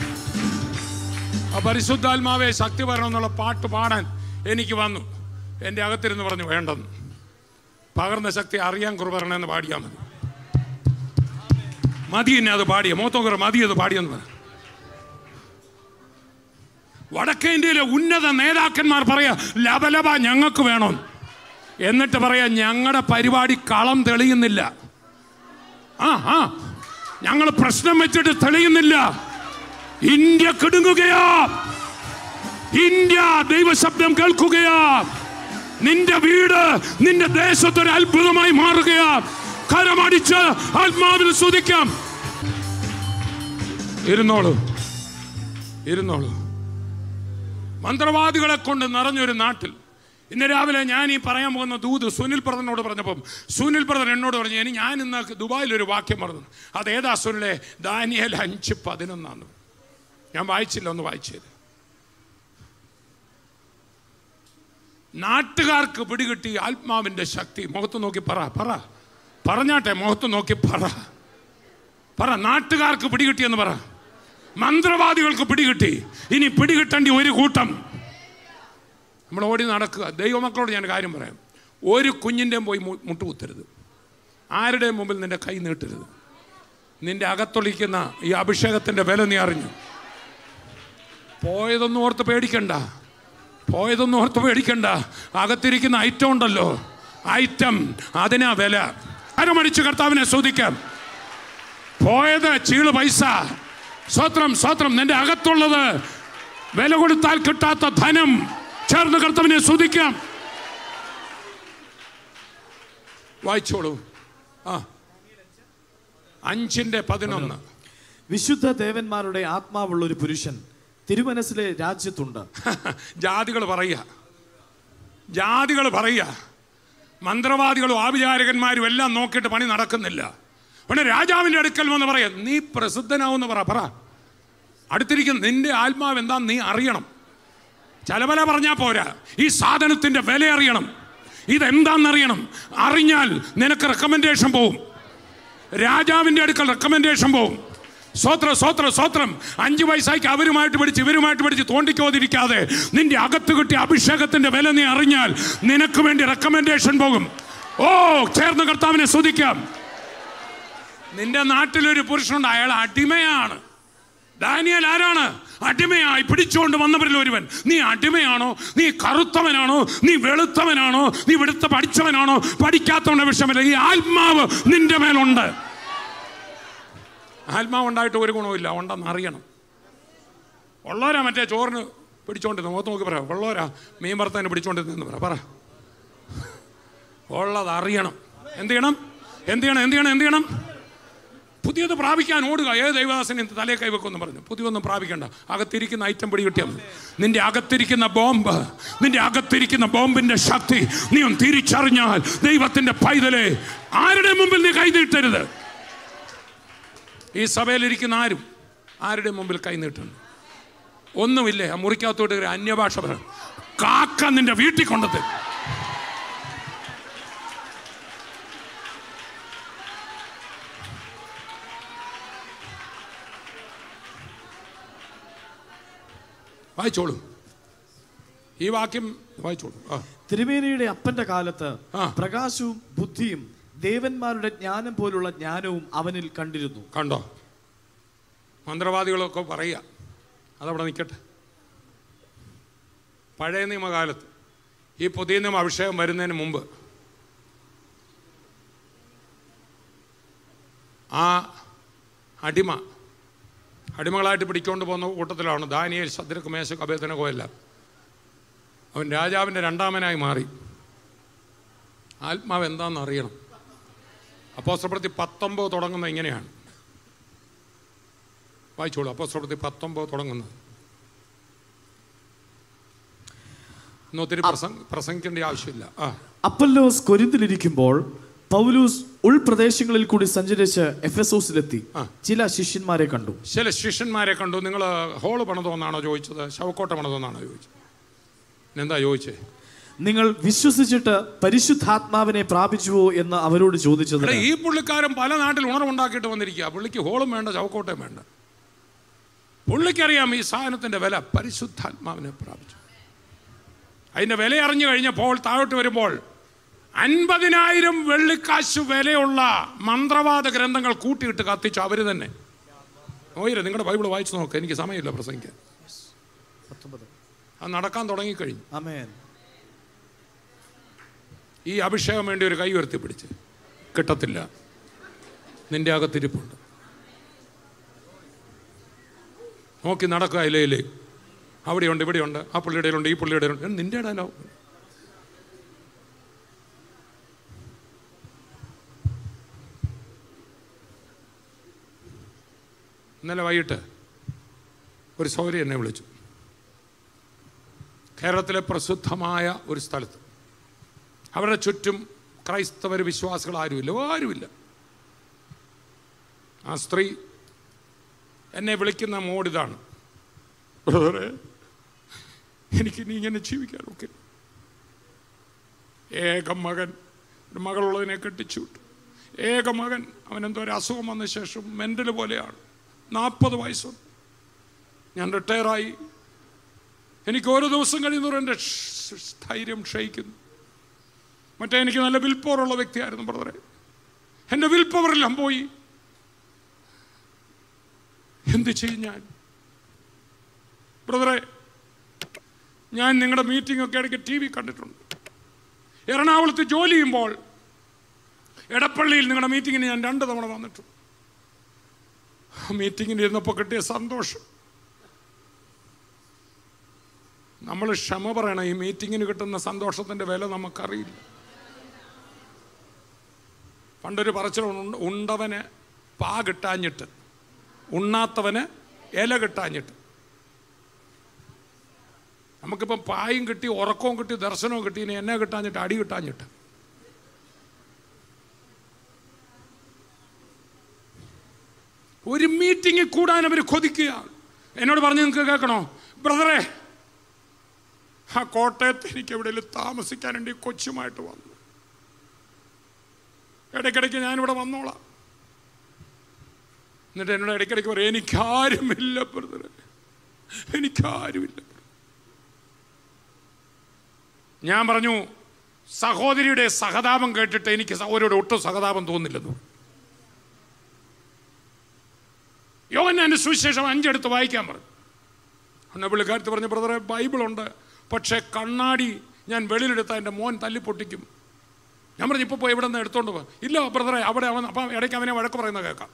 ആ പരിശുദ്ധാത്മാവെ ശക്തി വരണം എന്നുള്ള പാട്ട് പാടാൻ എനിക്ക് വന്നു എൻ്റെ അകത്തിരുന്ന് പറഞ്ഞു വേണ്ടെന്ന് പകർന്ന ശക്തി അറിയാൻ കുറുപറണമെന്ന് പാടിയാൽ മതി മതി എന്നെ അത് പാടിയ മൂത്തോക്കർ മതി അത് പാടിയെന്ന് പറഞ്ഞു വടക്കേ ഇന്ത്യയിലെ ഉന്നത നേതാക്കന്മാർ പറയാ ലബലബ ഞങ്ങൾക്ക് വേണം എന്നിട്ട് പറയാ ഞങ്ങളുടെ പരിപാടി കളം തെളിയുന്നില്ല ആ ആ ഞങ്ങൾ പ്രശ്നം വെച്ചിട്ട് തെളിയുന്നില്ല ഇന്ത്യ കിടുങ്ങുകയാ ഇന്ത്യ ദൈവശബ്ദം കേൾക്കുകയാ നിന്റെ വീട് നിന്റെ ദേശത്തൊരു അത്ഭുതമായി മാറുകയാ കരമടിച്ച് ആത്മാവിൽ സ്തുതിക്കാം ഇരുന്നോളൂ ഇരുന്നോളൂ മന്ത്രവാദികളെ കൊണ്ട് നിറഞ്ഞൊരു നാട്ടിൽ ഇന്ന് രാവിലെ ഞാൻ ഈ പറയാൻ പോകുന്ന ദൂത് സുനിൽ പ്രദനോട് പറഞ്ഞപ്പം സുനിൽ പ്രദൻ എന്നോട് പറഞ്ഞു ഇനി ഞാൻ ഇന്ന് ദുബായിൽ ഒരു വാക്യം പറഞ്ഞു അതേതാ സുനിലെ ദാനിയൽ അഞ്ച് പതിനൊന്നാണ് ഞാൻ വായിച്ചില്ല ഒന്ന് വായിച്ചത് നാട്ടുകാർക്ക് പിടികിട്ടി ആത്മാവിന്റെ ശക്തി മുഖത്ത് നോക്കി പറ പറ പറഞ്ഞാട്ടെ മുഖത്ത് നോക്കി പറ പറ നാട്ടുകാർക്ക് പിടികിട്ടിയെന്ന് പറ മന്ത്രവാദികൾക്ക് പിടികിട്ടി ഇനി പിടികിട്ടേണ്ടി ഒരു കൂട്ടം നമ്മൾ ഓടി നടക്കുക ദൈവമക്കളോട് ഞാൻ കാര്യം പറയാം ഒരു കുഞ്ഞിൻ്റെയും പോയി മു- മുട്ടുകുത്തരുത് ആരുടെയും മുമ്പിൽ നിന്റെ കൈ നീട്ടരുത് നിന്റെ അകത്തൊളിക്കുന്ന ഈ അഭിഷേകത്തിൻ്റെ വില നീ അറിഞ്ഞു പോയതൊന്നും ഓർത്ത് പേടിക്കണ്ട പോയതൊന്നും ഓർത്ത് പേടിക്കണ്ട അകത്തിരിക്കുന്ന ഐറ്റം ഉണ്ടല്ലോ ഐറ്റം അതിനാ വില അരമടിച്ച് കർത്താവിനെ സ്തുതിക്കാം പോയത് ചീള് പൈസ സ്വത്രം സ്വത്രം നിന്റെ അകത്തുള്ളത് വില കൊടുത്താൽ കിട്ടാത്ത ധനം ചേർന്ന് കർത്താവിനെ സ്തുതിക്കാം വായിച്ചോളൂ ആ അഞ്ചിന്റെ പതിനൊന്ന് വിശുദ്ധ ദേവന്മാരുടെ ആത്മാവുള്ള ഒരു പുരുഷൻ തിരുമനസിലെ രാജ്യത്തുണ്ട് ജാതികൾ പറയുക ജാതികൾ പറയുക മന്ത്രവാദികളും ആഭിചാരകന്മാരും എല്ലാം നോക്കിയിട്ട് പണി നടക്കുന്നില്ല പിന്നെ രാജാവിൻ്റെ അടുക്കൽ വന്ന് പറയാ നീ പ്രസിദ്ധനാവെന്ന് പറ പറ അടുത്തിരിക്കുന്ന നിന്റെ ആത്മാവ് എന്താ നീ അറിയണം ചലവല പറഞ്ഞാൽ പോരാ ഈ സാധനത്തിൻ്റെ വില അറിയണം ഇതെന്താണെന്നറിയണം അറിഞ്ഞാൽ നിനക്ക് റെക്കമെൻഡേഷൻ പോവും രാജാവിൻ്റെ അടുക്കൽ റെക്കമെൻഡേഷൻ പോവും സ്വത്ര സ്വത്ര സ്വത്രം അഞ്ച് വയസ്സായിക്ക് അവരുമായിട്ട് പിടിച്ച് ഇവരുമായിട്ട് പിടിച്ച് തോണ്ടിക്കോതിരിക്കാതെ നിന്റെ അകത്ത് കിട്ടിയ അഭിഷേകത്തിന്റെ വില നീ അറിഞ്ഞാൽ നിനക്ക് വേണ്ടി റെക്കമെൻഡേഷൻ പോകും ഓ ചേർന്ന് കർത്താവിനെ സ്തുതിക്കാം നിന്റെ നാട്ടിലൊരു പുരുഷനുണ്ട് അയാൾ അടിമയാണ് ദാനിയൽ ആരാണ് അടിമയായി പിടിച്ചുകൊണ്ട് വന്നവരിൽ ഒരുവൻ നീ അടിമയാണോ നീ കറുത്തവനാണോ നീ വെളുത്തവനാണോ നീ വെളുത്ത പഠിച്ചവനാണോ പഠിക്കാത്തവന്റെ വിഷയമല്ല ഈ ആത്മാവ് നിന്റെ മേലുണ്ട് ആത്മാവ് ഉണ്ടായിട്ട് ഒരു ഗുണവുമില്ല ഉണ്ടെന്ന് അറിയണം ഉള്ളവരാ മറ്റേ ചോറിന് പിടിച്ചോണ്ടിരുന്നു മുഖത്ത് നോക്കി പറയാം ഉള്ളവരാ മീൻ വറുത്തതിന് പിടിച്ചോണ്ടിരുന്നു പറ പറ ഉള്ളത് അറിയണം എന്ത് ചെയ്യണം എന്ത് ചെയ്യണം എന്ത് ചെയ്യണം എന്ത് ചെയ്യണം പുതിയത് പ്രാപിക്കാൻ ഓടുക ഏത് ദൈവദാസനെ തലയെ കൈവെക്കുമെന്ന് പറഞ്ഞു പുതിയൊന്നും പ്രാപിക്കണ്ട അകത്തിരിക്കുന്ന ഐറ്റം പിടി കിട്ടിയാൽ മതി നിന്റെ അകത്തിരിക്കുന്ന ബോംബ് നിന്റെ അകത്തിരിക്കുന്ന ബോംബിന്റെ ശക്തി നീ ഒന്ന് തിരിച്ചറിഞ്ഞാൽ ദൈവത്തിന്റെ പൈതലെ ആരുടെ മുമ്പിൽ നീ കൈനീട്ടരുത് ഈ സഭയിലിരിക്കുന്ന ആരും ആരുടെ മുമ്പിൽ കൈനീട്ടുന്നു ഒന്നുമില്ലേ ആ മുറിക്കകത്തോട്ട് ഒരു അന്യഭാഷ പറയും കാക്ക നിന്റെ വീട്ടിൽ കൊണ്ടത് വായിച്ചോളൂ ഈ വാക്യം വായിച്ചോളൂ ആ തിരുമേനിയുടെ അപ്പന്റെ കാലത്ത് ആ. പ്രകാശവും ബുദ്ധിയും ദേവന്മാരുടെ ജ്ഞാനം പോലുള്ള ജ്ഞാനവും അവനിൽ കണ്ടിരുന്നു കണ്ടോ മന്ത്രവാദികളൊക്കെ പറയുക അതവിടെ നിൽക്കട്ടെ പഴയ നിയമകാലത്ത് ഈ പുതിയ നിയമ അഭിഷേകം വരുന്നതിന് മുമ്പ് ആ അടിമ അടിമകളായിട്ട് പിടിച്ചുകൊണ്ട് പോകുന്ന കൂട്ടത്തിലാണ് ദാനിയേൽ സദ്രക്ക് മേശക്ക് അഭ്യർത്ഥനകോ എല്ലാം അവൻ രാജാവിൻ്റെ രണ്ടാമനായി മാറി ആത്മാവ് എന്താണെന്ന് അറിയണം അപ്പോസ്തലപ്രവൃത്തി പത്തൊമ്പത് തുടങ്ങുന്നത് ഇങ്ങനെയാണ് വായിച്ചോളൂ അപ്പോസ്തലപ്രവൃത്തി പത്തൊമ്പത് തുടങ്ങുന്നത് ഇന്ന് ഒത്തിരി പ്രസംഗ പ്രസംഗിക്കേണ്ട ആവശ്യമില്ല ആ അപ്പല്ലോസ് കൊരിന്തിലിരിക്കുമ്പോൾ പൗലൂസ് ഉൾപ്രദേശങ്ങളിൽ കൂടി സഞ്ചരിച്ച് എഫെസോസിലെത്തി ആ. ചില ശിഷ്യന്മാരെ കണ്ടു ചില ശിഷ്യന്മാരെ കണ്ടു നിങ്ങൾ ഹോള് പണിതോന്നാണോ ചോദിച്ചത് ശവക്കോട്ട പണിതോന്നാണോ ചോദിച്ചത് എന്താ ചോദിച്ചേ നിങ്ങൾ വിശ്വസിച്ചിട്ട് പരിശുദ്ധാത്മാവിനെ പ്രാപിച്ചുവോ എന്ന് അവരോട് ചോദിച്ചത് എടാ, ഈ പുള്ളിക്കാരൻ പല നാട്ടിൽ ഉണർവുണ്ടാക്കിയിട്ട് വന്നിരിക്കുക പുള്ളിക്ക് ഹോളും വേണ്ട ചവക്കോട്ടയും വേണ്ട പുള്ളിക്കറിയാം ഈ സാധനത്തിന്റെ വില പരിശുദ്ധാത്മാവിനെ പ്രാപിച്ചു അതിന്റെ വില അറിഞ്ഞു കഴിഞ്ഞപ്പോൾ താഴോട്ട് വരുമ്പോൾ അൻപതിനായിരം വെള്ളിക്കാശ് വിലയുള്ള മന്ത്രവാദ ഗ്രന്ഥങ്ങൾ കൂട്ടിയിട്ട് കത്തിച്ചു അവർ തന്നെ ഓയില്ല നിങ്ങളുടെ ബൈബിൾ വായിച്ചു നോക്ക് എനിക്ക് സമയമില്ല പ്രസംഗിക്കാൻ അത് നടക്കാൻ തുടങ്ങിക്കഴിഞ്ഞു ആമേൻ ഈ അഭിഷേകം വേണ്ടി ഒരു കൈ ഉയർത്തി പിടിച്ച് കിട്ടത്തില്ല നിന്റെ അകത്തിരിപ്പുണ്ട് നോക്കി നടക്കുക ഇലയില് അവിടെയുണ്ട് ഇവിടെയുണ്ട് ആ പുള്ളിയുടെ ഉണ്ട് ഈ പുള്ളിയുടെ ഉണ്ട് നിന്റെ ഇടയിലോ ഇന്നലെ വൈകിട്ട് ഒരു സൗരി എന്നെ വിളിച്ചു കേരളത്തിലെ പ്രസിദ്ധമായ ഒരു സ്ഥലത്ത് അവരുടെ ചുറ്റും ക്രൈസ്തവർ വിശ്വാസികൾ ആരുമില്ല ആരുമില്ല ആ സ്ത്രീ എന്നെ വിളിക്കുന്ന മോഡിതാണ് ബ്രദറെ എനിക്ക് ഇനി ഇങ്ങനെ ജീവിക്കാൻ ഒക്കെ ഏക മകൻ ഒരു മകളുള്ളതിനെ കെട്ടിച്ചു വിട്ടു ഏക മകൻ അവൻ എന്തോ ഒരു അസുഖം വന്ന ശേഷം മെൻ്റൽ പോലെയാണ് നാൽപ്പത് വയസ്സും ഞാൻ റിട്ടയറായി എനിക്ക് ഓരോ ദിവസം കഴിയുന്നവരും എൻ്റെ ഷ്- സ്ഥൈര്യം ക്ഷയിക്കുന്നു മറ്റേ എനിക്ക് നല്ല വിൽ പവറുള്ള വ്യക്തിയായിരുന്നു ബ്രദറെ എൻ്റെ വിൽ പവറെല്ലാം പോയി എന്ത് ചെയ്യും ഞാൻ ബ്രദറെ ഞാൻ നിങ്ങളുടെ മീറ്റിംഗ് ഒക്കെ ഇടയ്ക്ക് ടി വി കണ്ടിട്ടുണ്ട് എറണാകുളത്ത് ജോലി ചെയ്യുമ്പോൾ എടപ്പള്ളിയിൽ നിങ്ങളുടെ മീറ്റിങ്ങിന് ഞാൻ രണ്ട് തവണ വന്നിട്ടുണ്ട് ആ മീറ്റിങ്ങിന് ഇരുന്നപ്പോൾ കിട്ടിയ സന്തോഷം നമ്മൾ ക്ഷമ പറയണം ഈ മീറ്റിങ്ങിന് കിട്ടുന്ന സന്തോഷത്തിൻ്റെ വില നമുക്കറിയില്ല പണ്ടൊരു പറച്ചിൽ ഉണ്ട് ഉണ്ടവന് പാ കിട്ടാഞ്ഞിട്ട് ഉണ്ണാത്തവന് ഇല കിട്ടാഞ്ഞിട്ട് നമുക്കിപ്പം പായും കിട്ടി ഉറക്കവും കിട്ടി ദർശനവും കിട്ടി ഇനി എന്നെ കിട്ടാഞ്ഞിട്ട് അടി കിട്ടാഞ്ഞിട്ട് ഒരു മീറ്റിംഗിൽ കൂടാൻ അവർ കൊതിക്കുക എന്നോട് പറഞ്ഞ് നിങ്ങൾക്ക് കേൾക്കണോ ബ്രദറെ ആ കോട്ടയത്ത് എനിക്ക് എവിടെയെങ്കിലും താമസിക്കാനുണ്ട് ഈ കൊച്ചുമായിട്ട് വന്നു ഇടയ്ക്കിടയ്ക്ക് ഞാനിവിടെ വന്നോളാം എന്നിട്ട് എന്നോട് ഇടയ്ക്കിടയ്ക്ക് പറയും എനിക്കാരുമില്ല ബ്രദറെ എനിക്കാരുമില്ല ഞാൻ പറഞ്ഞു സഹോദരിയുടെ സഹതാപം കേട്ടിട്ട് എനിക്ക് സഹോദരിയുടെ ഒട്ടും സഹതാപം തോന്നില്ലെന്നു യോഹന്നാൻ്റെ സുവിശേഷം അഞ്ചെടുത്ത് വായിക്കാൻ പറഞ്ഞു അന്ന് പുള്ളിക്കാരത്ത് പറഞ്ഞ ബ്രദറെ ബൈബിളുണ്ട് പക്ഷേ കണ്ണാടി ഞാൻ വെളിയിലെടുത്താൽ എൻ്റെ മോൻ തല്ലിപ്പൊട്ടിക്കും ഞാൻ പറഞ്ഞു ഇപ്പോൾ പോയി ഇവിടെ നിന്ന് എടുത്തോണ്ട് പോ ഇല്ല ബ്രദറെ അവിടെ അവൻ അപ്പം ഇടയ്ക്ക് അവനെ വഴക്ക് പറയുന്നത് കേൾക്കാം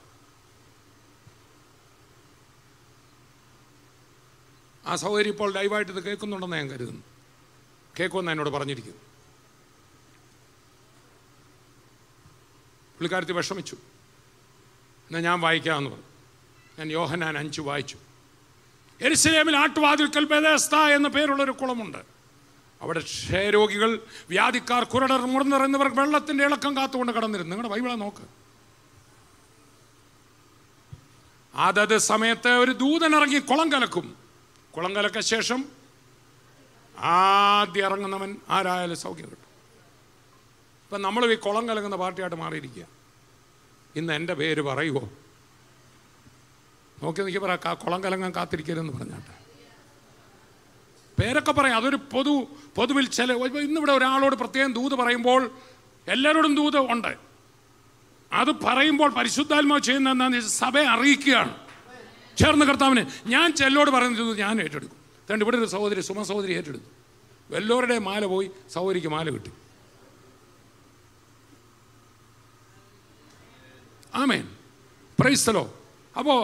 ആ സഹോദരി ഇപ്പോൾ ലൈവായിട്ട് ഇത് കേൾക്കുന്നുണ്ടെന്ന് ഞാൻ കരുതുന്നു കേൾക്കുമെന്ന് എന്നോട് പറഞ്ഞിരിക്കുന്നു പുള്ളിക്കാരത്തി വിഷമിച്ചു എന്നാൽ ഞാൻ വായിക്കാമെന്ന് പറഞ്ഞു ഞാൻ യോഹനാൻ അഞ്ച് വായിച്ചു എരിശലേമിൽ ആട്ടുവാതിൽക്കൽ ബെദേസ്ത എന്ന പേരുള്ളൊരു കുളമുണ്ട് അവിടെ ക്ഷയരോഗികൾ വ്യാധിക്കാർ കുരടർ മുറന്നർ എന്നിവർ വെള്ളത്തിൻ്റെ ഇളക്കം കാത്തുകൊണ്ട് കടന്നിരുന്നു നിങ്ങളുടെ ബൈബിളെ നോക്ക് അതത് സമയത്ത് ഒരു ദൂതൻ ഇറങ്ങി കുളം കലക്കും കുളം കലക്ക ശേഷം ആദ്യം ഇറങ്ങുന്നവൻ ആരായാലും സൗഖ്യം കിട്ടും ഇപ്പം നമ്മൾ ഈ കുളം കലങ്ങുന്ന പാർട്ടിയായിട്ട് മാറിയിരിക്കുക ഇന്ന് എൻ്റെ പേര് പറയുമോ നോക്കി നോക്കി പറ കാ- കുളം കലങ്ങാൻ കാത്തിരിക്കരുതെന്ന് പറഞ്ഞാട്ടെ പേരൊക്കെ പറയാം അതൊരു പൊതു പൊതുവിൽ ചില ഇപ്പൊ ഇന്നിവിടെ ഒരാളോട് പ്രത്യേകം ദൂത് പറയുമ്പോൾ എല്ലാവരോടും ദൂത് ഉണ്ട് അത് പറയുമ്പോൾ പരിശുദ്ധാത്മാവ് ചെയ്യുന്ന എന്താണെന്ന് വെച്ചാൽ സഭയെ അറിയിക്കുകയാണ് ചേർന്ന് കർത്താവിന് ഞാൻ ചെല്ലോട് പറയുന്നത് ഞാൻ ഏറ്റെടുക്കും അതുകൊണ്ട് ഇവിടെ ഒരു സഹോദരി സുമ സഹോദരി ഏറ്റെടുത്തു വല്ലവരുടെ മാല പോയി സഹോദരിക്ക് മാല കിട്ടി ആമേൻ പ്രൈസ്തലോ അപ്പോൾ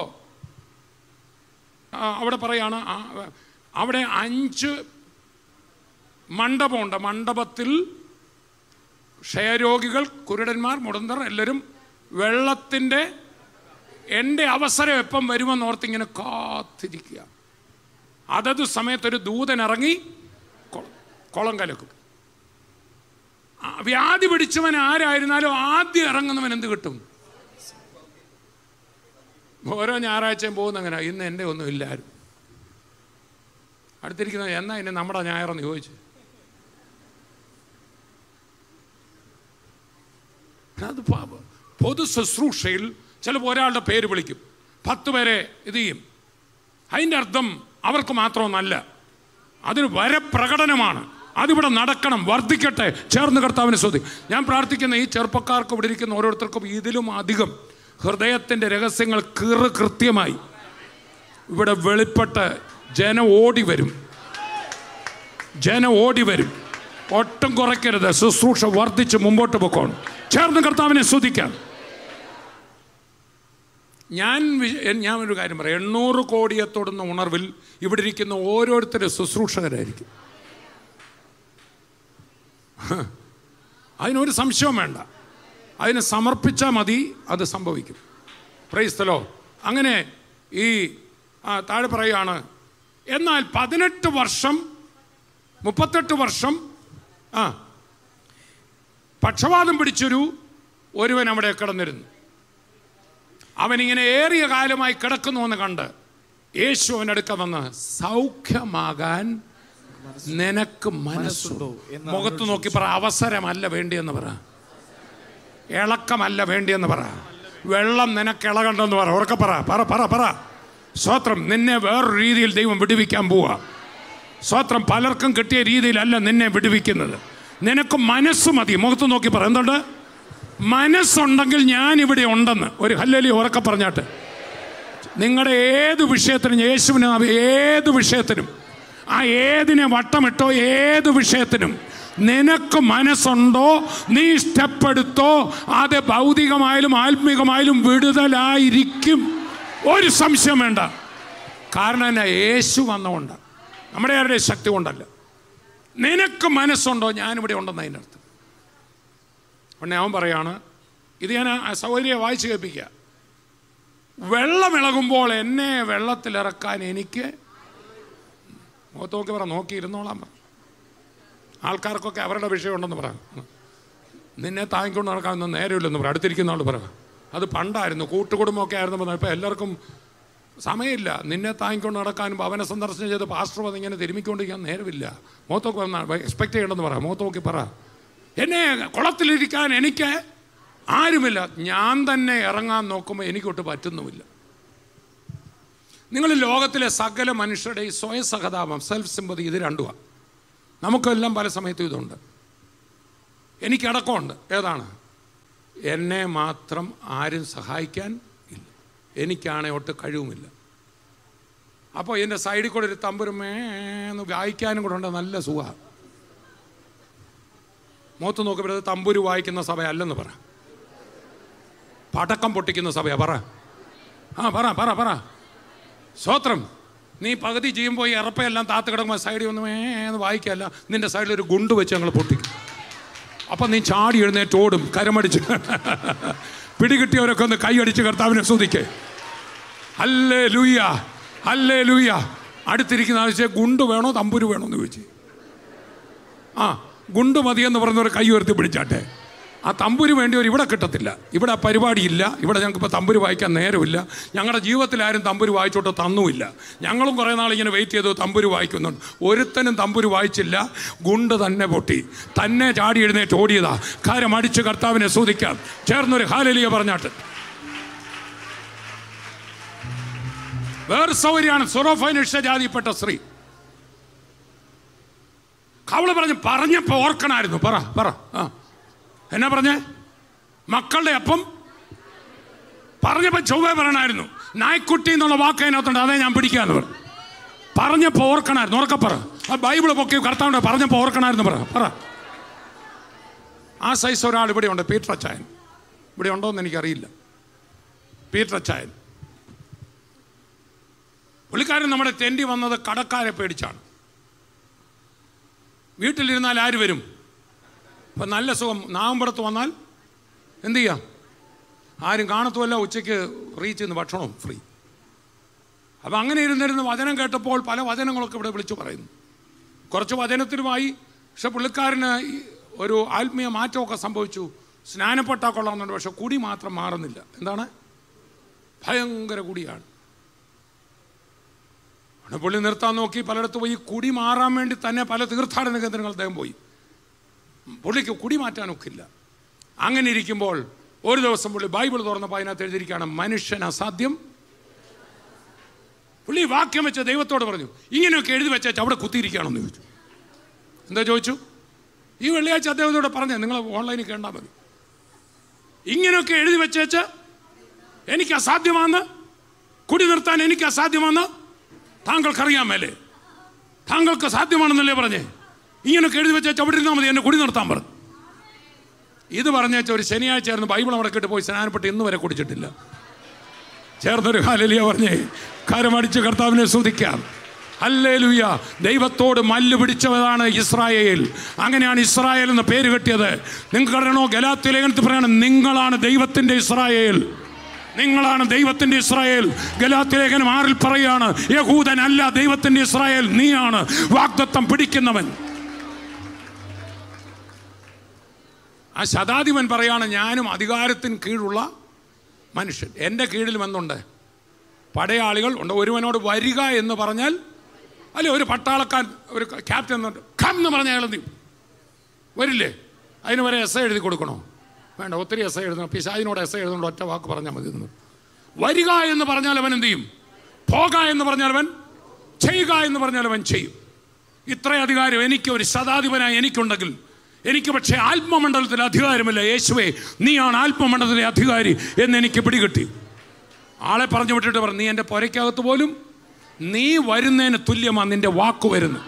അവിടെ പറയാണ് ആ, അവിടെ അഞ്ച് മണ്ഡപമുണ്ട് മണ്ഡപത്തിൽ ക്ഷയരോഗികൾ കുരുടന്മാർ മുടന്തർ എല്ലാവരും വെള്ളത്തിൻ്റെ എൻ്റെ അവസരം എപ്പം വരുമെന്ന് ഓർത്തിങ്ങനെ കാത്തിരിക്കുക അതത് സമയത്തൊരു ദൂതൻ ഇറങ്ങി കൊ- കുളം കലക്കും ആ, വ്യാധി പിടിച്ചവൻ ആരായിരുന്നാലും ആദ്യം ഇറങ്ങുന്നവൻ എന്ത് കിട്ടും ഓരോ ഞായറാഴ്ചയും പോകുന്ന അങ്ങനെ ഇന്ന് എൻ്റെ ഒന്നും ഇല്ലായിരുന്നു അടുത്തിരിക്കുന്നത് എന്നാ ഇനി നമ്മുടെ ഞായറെന്ന് ചോദിച്ചു അത് പ- പൊതു ശുശ്രൂഷയിൽ ചിലപ്പോൾ ഒരാളുടെ പേര് വിളിക്കും പത്ത് പേരെ ഇത് ചെയ്യും അതിൻ്റെ അർത്ഥം അവർക്ക് മാത്രമൊന്നല്ല അതൊരു വരപ്രകടനമാണ് അതിവിടെ നടക്കണം വർദ്ധിക്കട്ടെ ചേർന്ന് കർത്താവിനെ ശ്രദ്ധി ഞാൻ പ്രാർത്ഥിക്കുന്ന ഈ ചെറുപ്പക്കാർക്ക് ഇവിടെ ഇരിക്കുന്ന ഓരോരുത്തർക്കും ഇതിലും അധികം ഹൃദയത്തിൻ്റെ രഹസ്യങ്ങൾ കീറ് കൃത്യമായി ഇവിടെ വെളിപ്പെട്ട് ജനം ഓടി വരും ജനം ഓടി വരും ഒട്ടും കുറയ്ക്കരുത് ശുശ്രൂഷ വർദ്ധിച്ച് മുമ്പോട്ട് പൊക്കോണം ചേർന്ന് കർത്താവിനെ സ്തുതിക്കാം ഞാൻ വി- എൻ- ഞാൻ ഒരു കാര്യം പറയാം എണ്ണൂറ് കോടിയെ തൊടുന്ന ഉണർവിൽ ഇവിടെ ഇരിക്കുന്ന ഓരോരുത്തരും ശുശ്രൂഷകരായിരിക്കും അതിനൊരു സംശയവും വേണ്ട അതിന് സമർപ്പിച്ചാൽ മതി അത് സംഭവിക്കും പ്രൈസ്തലോ അങ്ങനെ ഈ ആ, താഴെ പറയുകയാണ് എന്നാൽ പതിനെട്ട് വർഷം മുപ്പത്തെട്ട് വർഷം ആ പക്ഷപാതം പിടിച്ചൊരു ഒരുവൻ അവിടെ കിടന്നിരുന്നു അവനിങ്ങനെ ഏറിയ കാലമായി കിടക്കുന്നുവെന്ന് കണ്ട് യേശു അവനടുക്ക വന്ന് സൗഖ്യമാകാൻ നിനക്ക് മനസ്സുണ്ടോ എന്ന് മുഖത്ത് നോക്കി പറ അവസരമല്ല വേണ്ടിയെന്ന് പറ ഇളക്കമല്ല വേണ്ടിയെന്ന് പറ വെള്ളം നിനക്ക് ഇളകണ്ടെന്ന് പറ ഉറക്കെ പറ പറ പറ പറ സ്വത്രം നിന്നെ വേറൊരു രീതിയിൽ ദൈവം വിടുവിക്കാൻ പോവുക സ്വത്രം പലർക്കും കിട്ടിയ രീതിയിലല്ല നിന്നെ വിടുവിക്കുന്നത് നിനക്ക് മനസ്സ് മതി മുഖത്ത് നോക്കി പറ എന്തുണ്ട് മനസ്സുണ്ടെങ്കിൽ ഞാൻ ഇവിടെ ഉണ്ടെന്ന് ഒരു ഹല്ലലി ഉറക്കെ പറഞ്ഞാട്ട് നിങ്ങളുടെ ഏത് വിഷയത്തിനും യേശുവിനെ നാമം ഏത് വിഷയത്തിനും ആ ഏതിനെ വട്ടമിട്ടോ ഏത് വിഷയത്തിനും നിനക്ക് മനസ്സുണ്ടോ നീ സ്റ്റെപ്പ് എടുത്തോ അത് ഭൗതികമായാലും ആത്മീകമായാലും വിടുതലായിരിക്കും ഒരു സംശയം വേണ്ട കാരണം എന്നാ യേശു വന്നുകൊണ്ട് നമ്മുടെ ആരുടെ ശക്തി കൊണ്ടല്ല നിനക്ക് മനസ്സുണ്ടോ ഞാനിവിടെ ഉണ്ടെന്ന് അതിൻ്റെ അർത്ഥം ഉടനെ അവൻ പറയാണ് ഇത് ഞാൻ ആ സൗകര്യം വായിച്ചു കേൾപ്പിക്കുക വെള്ളമിളകുമ്പോൾ എന്നെ വെള്ളത്തിലിറക്കാൻ എനിക്ക് മുഖത്ത് നോക്കി പറ നോക്കിയിരുന്നോളാം പറ ആൾക്കാർക്കൊക്കെ അവരുടെ വിഷയമുണ്ടെന്ന് പറ നിന്നെ താങ്ങിക്കൊണ്ട് നടക്കാനൊന്നും നേരമില്ലെന്ന് പറ അടുത്തിരിക്കുന്ന ആൾ പറ അത് പണ്ടായിരുന്നു കൂട്ടുകുടുംബമൊക്കെ ആയിരുന്നു ഇപ്പം എല്ലാവർക്കും സമയമില്ല നിന്നെ താങ്ങിക്കൊണ്ട് നടക്കാനും ഭവന സന്ദർശനം ചെയ്ത് പാസ്റ്റർ വന്ന് ഇങ്ങനെ തിരുമിക്കൊണ്ടിരിക്കാൻ നേരമില്ല മുഖത്തൊക്കെ വന്നാൽ എക്സ്പെക്ട് ചെയ്യണമെന്ന് പറ മുഖത്ത് നോക്കി പറ എന്നെ കുളത്തിലിരിക്കാൻ എനിക്ക് ആരുമില്ല ഞാൻ തന്നെ ഇറങ്ങാൻ നോക്കുമ്പോൾ എനിക്കൊട്ട് പറ്റുന്നുമില്ല നിങ്ങൾ ലോകത്തിലെ സകല മനുഷ്യരുടെ ഈ സ്വയസഹതാപം സെൽഫ് സിമ്പതി ഇത് രണ്ടുമാണ് നമുക്കെല്ലാം പല സമയത്തും ഇതുണ്ട് എനിക്കടക്കമുണ്ട് ഏതാണ് എന്നെ മാത്രം ആരും സഹായിക്കാൻ ഇല്ല എനിക്കാണെ ഒട്ട് കഴിവുമില്ല അപ്പോൾ എൻ്റെ സൈഡിൽ കൂടെ ഒരു തമ്പുരുമേന്ന് വായിക്കാനും കൂടെ ഉണ്ട് നല്ല സുഖമാണ് മുഖത്ത് നോക്കുമ്പോൾ ഇത് തമ്പുരു വായിക്കുന്ന സഭയല്ലെന്ന് പറ പടക്കം പൊട്ടിക്കുന്ന സഭയാ പറ ആ പറ പറ പറ സ്വത്രം നീ പകുതി ചെയ്യുമ്പോൾ ഈ ഇറപ്പയെല്ലാം താത്ത് കിടക്കുമ്പോൾ സൈഡിൽ ഒന്ന് എന്ന് വായിക്കല്ല നിന്റെ സൈഡിൽ ഒരു ഗുണ്ട് വെച്ച് ഞങ്ങൾ പൊട്ടിക്കും അപ്പം നീ ചാടി എഴുന്നേറ്റ് ഓടും കരമടിച്ച് പിടികിട്ടിയവരൊക്കെ ഒന്ന് കൈയടിച്ച് കർത്താവിനെ സ്തുതിക്കേ അല്ലേ ലൂയ അല്ലേ ലൂയ അടുത്തിരിക്കുന്ന ആവശ്യം ഗുണ്ട് വേണോ തമ്പുരു വേണോ എന്ന് ചോദിച്ചു ആ ഗുണ്ട് മതിയെന്ന് പറഞ്ഞവർ കൈ ഉയർത്തി പിടിച്ചാട്ടെ ആ തമ്പുരു വേണ്ടിയവർ ഇവിടെ കിട്ടത്തില്ല ഇവിടെ ആ പരിപാടിയില്ല ഇവിടെ ഞങ്ങൾക്കിപ്പോൾ തമ്പുരു വായിക്കാൻ നേരമില്ല ഞങ്ങളുടെ ജീവിതത്തിൽ ആരും തമ്പുരു വായിച്ചോട്ട് തന്നുമില്ല ഞങ്ങളും കുറേ നാൾ ഇങ്ങനെ വെയിറ്റ് ചെയ്തു തമ്പുരു വായിക്കുന്നുണ്ട് ഒരുത്തനും തമ്പുരു വായിച്ചില്ല ഗുണ്ട് തന്നെ പൊട്ടി തന്നെ ചാടി എഴുന്നേറ്റ് ഓടിയതാ കാര്യം അടിച്ച് കർത്താവിനെ സൂതിക്കാം ചേർന്നൊരു ഹാലലിയ പറഞ്ഞാട്ട് വേറെ സൗകര്യമാണ് സുറോഫൈനിഷ ജാതിപ്പെട്ട സ്ത്രീ കവള് പറഞ്ഞു പറഞ്ഞപ്പോ ഓർക്കണായിരുന്നു പറ പറ ആ എന്നാ പറഞ്ഞേ മക്കളുടെ അപ്പം പറഞ്ഞപ്പോ ചൊവ്വേ പറയണായിരുന്നു നായ്ക്കുട്ടി എന്നുള്ള വാക്ക് അതിനകത്തുണ്ട് അതേ ഞാൻ പിടിക്കാന്ന് പറഞ്ഞു പറഞ്ഞപ്പോ ഓർക്കണായിരുന്നു ഉറക്കെ പറ ആ ബൈബിള് പൊക്കി കർത്താവിന്റെ പറഞ്ഞപ്പോ ഓർക്കണായിരുന്നു പറ പറ ആ സൈസ് ഒരാൾ ഇവിടെ ഉണ്ട് പീറ്റർ അച്ചായൻ ഇവിടെ ഉണ്ടോ എന്ന് എനിക്കറിയില്ല പീറ്റർ അച്ചായൻ പുള്ളിക്കാരൻ നമ്മുടെ തെണ്ടി വന്നത് കടക്കാരെ പേടിച്ചാണ് വീട്ടിലിരുന്നാൽ ആര് വരും ഇപ്പം നല്ല സുഖം നാവമ്പടത്ത് വന്നാൽ എന്ത് ചെയ്യാം ആരും കാണത്തുമല്ല ഉച്ചയ്ക്ക് റീച്ച് ചെയ്യുന്ന ഭക്ഷണവും ഫ്രീ അപ്പം അങ്ങനെ ഇരുന്നിരുന്ന് വചനം കേട്ടപ്പോൾ പല വചനങ്ങളൊക്കെ ഇവിടെ വിളിച്ചു പറയുന്നു കുറച്ച് വചനത്തിലുമായി പക്ഷെ പുള്ളിക്കാരന് ഈ ഒരു ആത്മീയ മാറ്റമൊക്കെ സംഭവിച്ചു സ്നാനപ്പെട്ടാൽ കൊള്ളാമെന്നുണ്ട് പക്ഷെ കുടി മാത്രം മാറുന്നില്ല എന്താണ് ഭയങ്കര കുടിയാണ് ആണ് പുള്ളി നിർത്താൻ നോക്കി പലയിടത്ത് പോയി കുടി മാറാൻ വേണ്ടി തന്നെ പല തീർത്ഥാടന കേന്ദ്രങ്ങൾ അദ്ദേഹം പോയി പുള്ളിക്ക് കുടി മാറ്റാനൊക്കില്ല അങ്ങനെ ഇരിക്കുമ്പോൾ ഒരു ദിവസം പുള്ളി ബൈബിൾ തുറന്നപ്പോൾ അതിനകത്ത് എഴുതിയിരിക്കുകയാണ് മനുഷ്യൻ അസാധ്യം പുള്ളി വാക്യം വെച്ച ദൈവത്തോട് പറഞ്ഞു ഇങ്ങനെയൊക്കെ എഴുതി വെച്ചാൽ അവിടെ കുത്തിയിരിക്കുകയാണെന്ന് ചോദിച്ചു എന്താ ചോദിച്ചു ഈ വെള്ളിയാഴ്ച അദ്ദേഹത്തോട് പറഞ്ഞേ നിങ്ങൾ ഓൺലൈനിൽ കേണ്ടാൽ മതി ഇങ്ങനെയൊക്കെ എഴുതി വെച്ചേച്ച് എനിക്ക് അസാധ്യമാണെന്ന് കുടി നിർത്താൻ എനിക്ക് അസാധ്യമാണെന്ന് താങ്കൾക്കറിയാമല്ലേ താങ്കൾക്ക് സാധ്യമാണെന്നല്ലേ പറഞ്ഞേ ഇങ്ങനെയൊക്കെ എഴുതി വെച്ചാൽ അവിടെ ഇരുന്നാൽ മതി എന്നെ കുടി നിർത്താൻ പറഞ്ഞു ഇത് പറഞ്ഞേച്ച ഒരു ശനിയാഴ്ച ആയിരുന്നു ബൈബിൾ അവിടെ കിട്ടി പോയി സ്നാനപ്പെട്ട് ഇന്ന് വരെ കുടിച്ചിട്ടില്ല ചേർന്നൊരു ഹാലലിയ പറഞ്ഞേ കരമടിച്ച് കർത്താവിനെ സ്തുതിക്കാം ഹല്ലേലൂയ ദൈവത്തോട് മല്ല് പിടിച്ചവതാണ് ഇസ്രായേൽ അങ്ങനെയാണ് ഇസ്രായേൽ എന്ന് പേര് കെട്ടിയത് നിങ്ങൾക്ക് അറിയണോ ഗലാത്തി ലേഖനത്തിൽ പറയണം നിങ്ങളാണ് ദൈവത്തിൻ്റെ ഇസ്രായേൽ നിങ്ങളാണ് ദൈവത്തിൻ്റെ ഇസ്രായേൽ ഗലാത്തി ലേഖനം ആറിൽ പറയാണ് യഹൂദൻ അല്ല ദൈവത്തിൻ്റെ ഇസ്രായേൽ നീയാണ് വാഗ്ദത്തം പിടിക്കുന്നവൻ ആ ശതാധിപൻ പറയാണ് ഞാനും അധികാരത്തിന് കീഴുള്ള മനുഷ്യൻ എൻ്റെ കീഴിൽ എന്തുണ്ട് പടയാളികൾ ഉണ്ട് ഒരുവനോട് വരിക എന്ന് പറഞ്ഞാൽ അല്ലെ ഒരു പട്ടാളക്കാർ ഒരു ക്യാപ്റ്റൻ എന്നുണ്ട് ഖം എന്ന് പറഞ്ഞാൽ അയാൾ എന്ത് ചെയ്യും? വരില്ലേ അതിന് വരെ എസ് എഴുതി കൊടുക്കണോ വേണ്ട ഒത്തിരി എസ് എഴുതണം പിശാജിനോട് എസ് എഴുതുന്നുണ്ട് ഒറ്റ വാക്ക് പറഞ്ഞാൽ മതി എന്ന് വരിക എന്ന് പറഞ്ഞാൽ അവൻ എന്ത് ചെയ്യും പോക എന്ന് പറഞ്ഞാൽ അവൻ ചെയ്യുക എന്ന് പറഞ്ഞാൽ അവൻ ചെയ്യും ഇത്ര അധികാരം എനിക്ക് ഒരു ശതാധിപനായി എനിക്കുണ്ടെങ്കിൽ എനിക്ക് പക്ഷേ ആത്മമണ്ഡലത്തിൽ അധികാരമില്ല യേശുവേ നീയാണ് ആത്മമണ്ഡലത്തിലെ അധികാരി എന്ന് എനിക്ക് പിടികിട്ടി ആളെ പറഞ്ഞു വിട്ടിട്ട് പറഞ്ഞു നീ എൻ്റെ പുരയ്ക്കകത്ത് പോലും നീ വരുന്നതിന് തുല്യമാണ് നിന്റെ വാക്ക് വരുന്നു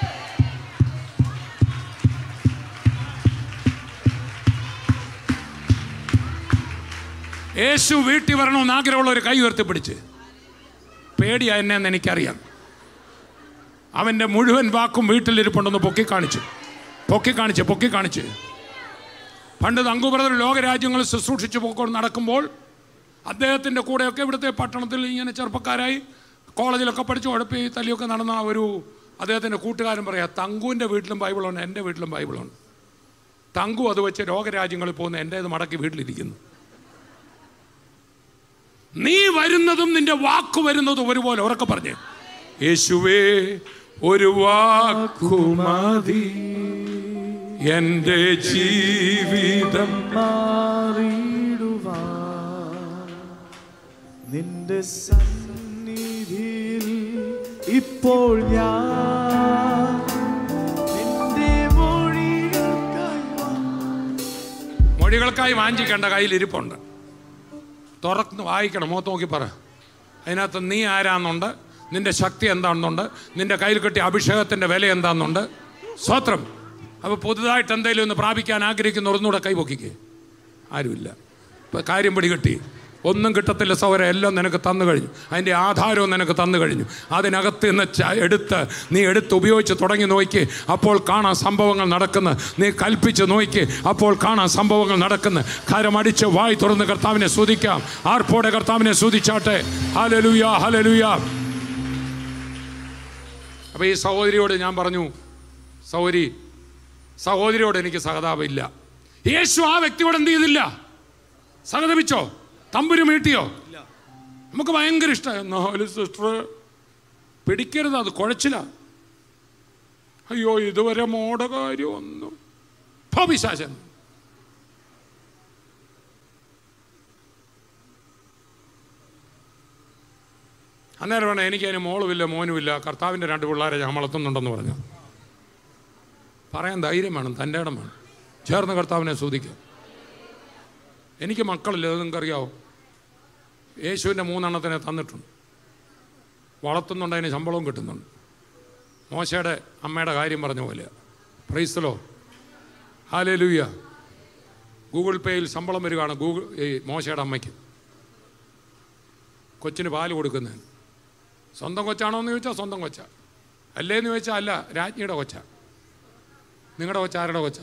യേശു വീട്ടിൽ വരണമെന്ന് ആഗ്രഹമുള്ള ഒരു കൈ ഉയർത്തി പിടിച്ച് പേടിയാ എന്നെ എന്ന് എനിക്കറിയാം അവൻ്റെ മുഴുവൻ വാക്കും വീട്ടിലിരിപ്പുണ്ടെന്ന് പൊക്കി കാണിച്ചു പൊക്കി കാണിച്ച് പൊക്കി കാണിച്ച് പണ്ട് തങ്കുബ്രദർ ലോകരാജ്യങ്ങൾ ശുശ്രൂഷിച്ച് പോയിക്കൊണ്ട് നടക്കുമ്പോൾ അദ്ദേഹത്തിൻ്റെ കൂടെയൊക്കെ ഇവിടുത്തെ പട്ടണത്തിൽ ഇങ്ങനെ ചെറുപ്പക്കാരായി കോളേജിലൊക്കെ പഠിച്ച് ഉഴപ്പി തല്ലിയൊക്കെ നടന്ന ഒരു അദ്ദേഹത്തിൻ്റെ കൂട്ടുകാരൻ പറയാം തങ്കുവിൻ്റെ വീട്ടിലും ബൈബിളുണ്ട് എൻ്റെ വീട്ടിലും ബൈബിളുണ്ട് തങ്കു അത് വെച്ച് ലോകരാജ്യങ്ങളിൽ പോകുന്ന എൻ്റേത് മടക്കി വീട്ടിലിരിക്കുന്നു നീ വരുന്നതും നിന്റെ വാക്ക് വരുന്നതും ഒരുപോലെ ഉറക്കെ പറഞ്ഞേ യേശുവേ ഒരു വാക്കുമതി എൻ്റെ ജീവിതം മാറിയിടുവാൻ നിന്റെ സന്നിധിയിൽ ഇപ്പോൾ ഞാൻ നിന്റെ മൊഴികൾക്കായി മൊഴികൾക്കായി വാഞ്ചിക്കേണ്ട കയ്യിൽ ഇരിപ്പുണ്ട് തുറന്ന് വായിക്കണം മുഖത്ത് നോക്കി പറ അതിനകത്ത് നീ ആരാന്നുണ്ട് നിന്റെ ശക്തി എന്താണെന്നുണ്ട് നിന്റെ കയ്യിൽ കിട്ടിയ അഭിഷേകത്തിൻ്റെ വില എന്താണെന്നുണ്ട് സ്വത്രം അപ്പോൾ പുതുതായിട്ട് എന്തെങ്കിലും ഒന്ന് പ്രാപിക്കാൻ ആഗ്രഹിക്കുന്ന ഒന്നുകൂടെ കൈപൊക്കിക്കേ ആരുമില്ല ഇപ്പം കാര്യം പിടികിട്ടി ഒന്നും കിട്ടത്തില്ല സൗര എല്ലാം നിനക്ക് തന്നു കഴിഞ്ഞു അതിൻ്റെ ആധാരവും നിനക്ക് തന്നു കഴിഞ്ഞു അതിനകത്ത് നിന്ന് ച- എടുത്ത് നീ എടുത്ത് ഉപയോഗിച്ച് തുടങ്ങി നോക്കി അപ്പോൾ കാണാൻ സംഭവങ്ങൾ നടക്കുന്ന നീ കൽപ്പിച്ച് നോക്കി അപ്പോൾ കാണാൻ സംഭവങ്ങൾ നടക്കുന്ന കരമടിച്ച് വായി തുറന്ന് കർത്താവിനെ സ്തുതിക്കാം ആർപ്പോടെ കർത്താവിനെ സ്തുതിച്ചാട്ടെ ഹലലുയ ഹലലുയ അപ്പോൾ ഈ സഹോദരിയോട് ഞാൻ പറഞ്ഞു സഹോദരി സഹോദരിയോട് എനിക്ക് സഹതാപമില്ല യേശു ആ വ്യക്തിയോട് എന്ത് ചെയ്തില്ല സഹതപിച്ചോ തമ്പുരു മീട്ടിയോ നമുക്ക് ഭയങ്കര ഇഷ്ടമായി എന്നാലും സിസ്റ്റർ പിടിക്കരുത് അത് കുഴച്ചില്ല അയ്യോ ഇതുവരെ മോട കാര്യമൊന്നും ഭവിശാചൻ അന്നേരം വേണം എനിക്ക് അതിന് മോളുമില്ല മോനുമില്ല കർത്താവിൻ്റെ രണ്ട് പിള്ളേരെ ഞാൻ വളർത്തുന്നുണ്ടെന്ന് പറഞ്ഞു പറയാൻ ധൈര്യം വേണം തൻ്റെ ഇടം വേണം ചേർന്ന് കർത്താവിനെ സ്തുതിക്കുക എനിക്ക് മക്കളില്ല അത് നിങ്ങൾക്കറിയാവോ യേശുവിൻ്റെ മൂന്നെണ്ണത്തിനെ തന്നിട്ടുണ്ട് വളർത്തുന്നുണ്ട് അതിന് ശമ്പളവും കിട്ടുന്നുണ്ട് മോശയുടെ അമ്മയുടെ കാര്യം പറഞ്ഞ പോലെ പ്രൈസ്തലോ ഹാലേ ലൂയ ഗൂഗിൾ പേയിൽ ശമ്പളം വരികയാണ് ഗൂഗിൾ ഈ മോശയുടെ അമ്മയ്ക്ക് കൊച്ചിന് പാല് കൊടുക്കുന്നതിന് സ്വന്തം കൊച്ചാണോ എന്ന് ചോദിച്ചാൽ സ്വന്തം കൊച്ച അല്ലേന്ന് ചോദിച്ചാൽ അല്ല രാജ്ഞിയുടെ കൊച്ച നിങ്ങളുടെ കൊച്ച ആരുടെ കൊച്ച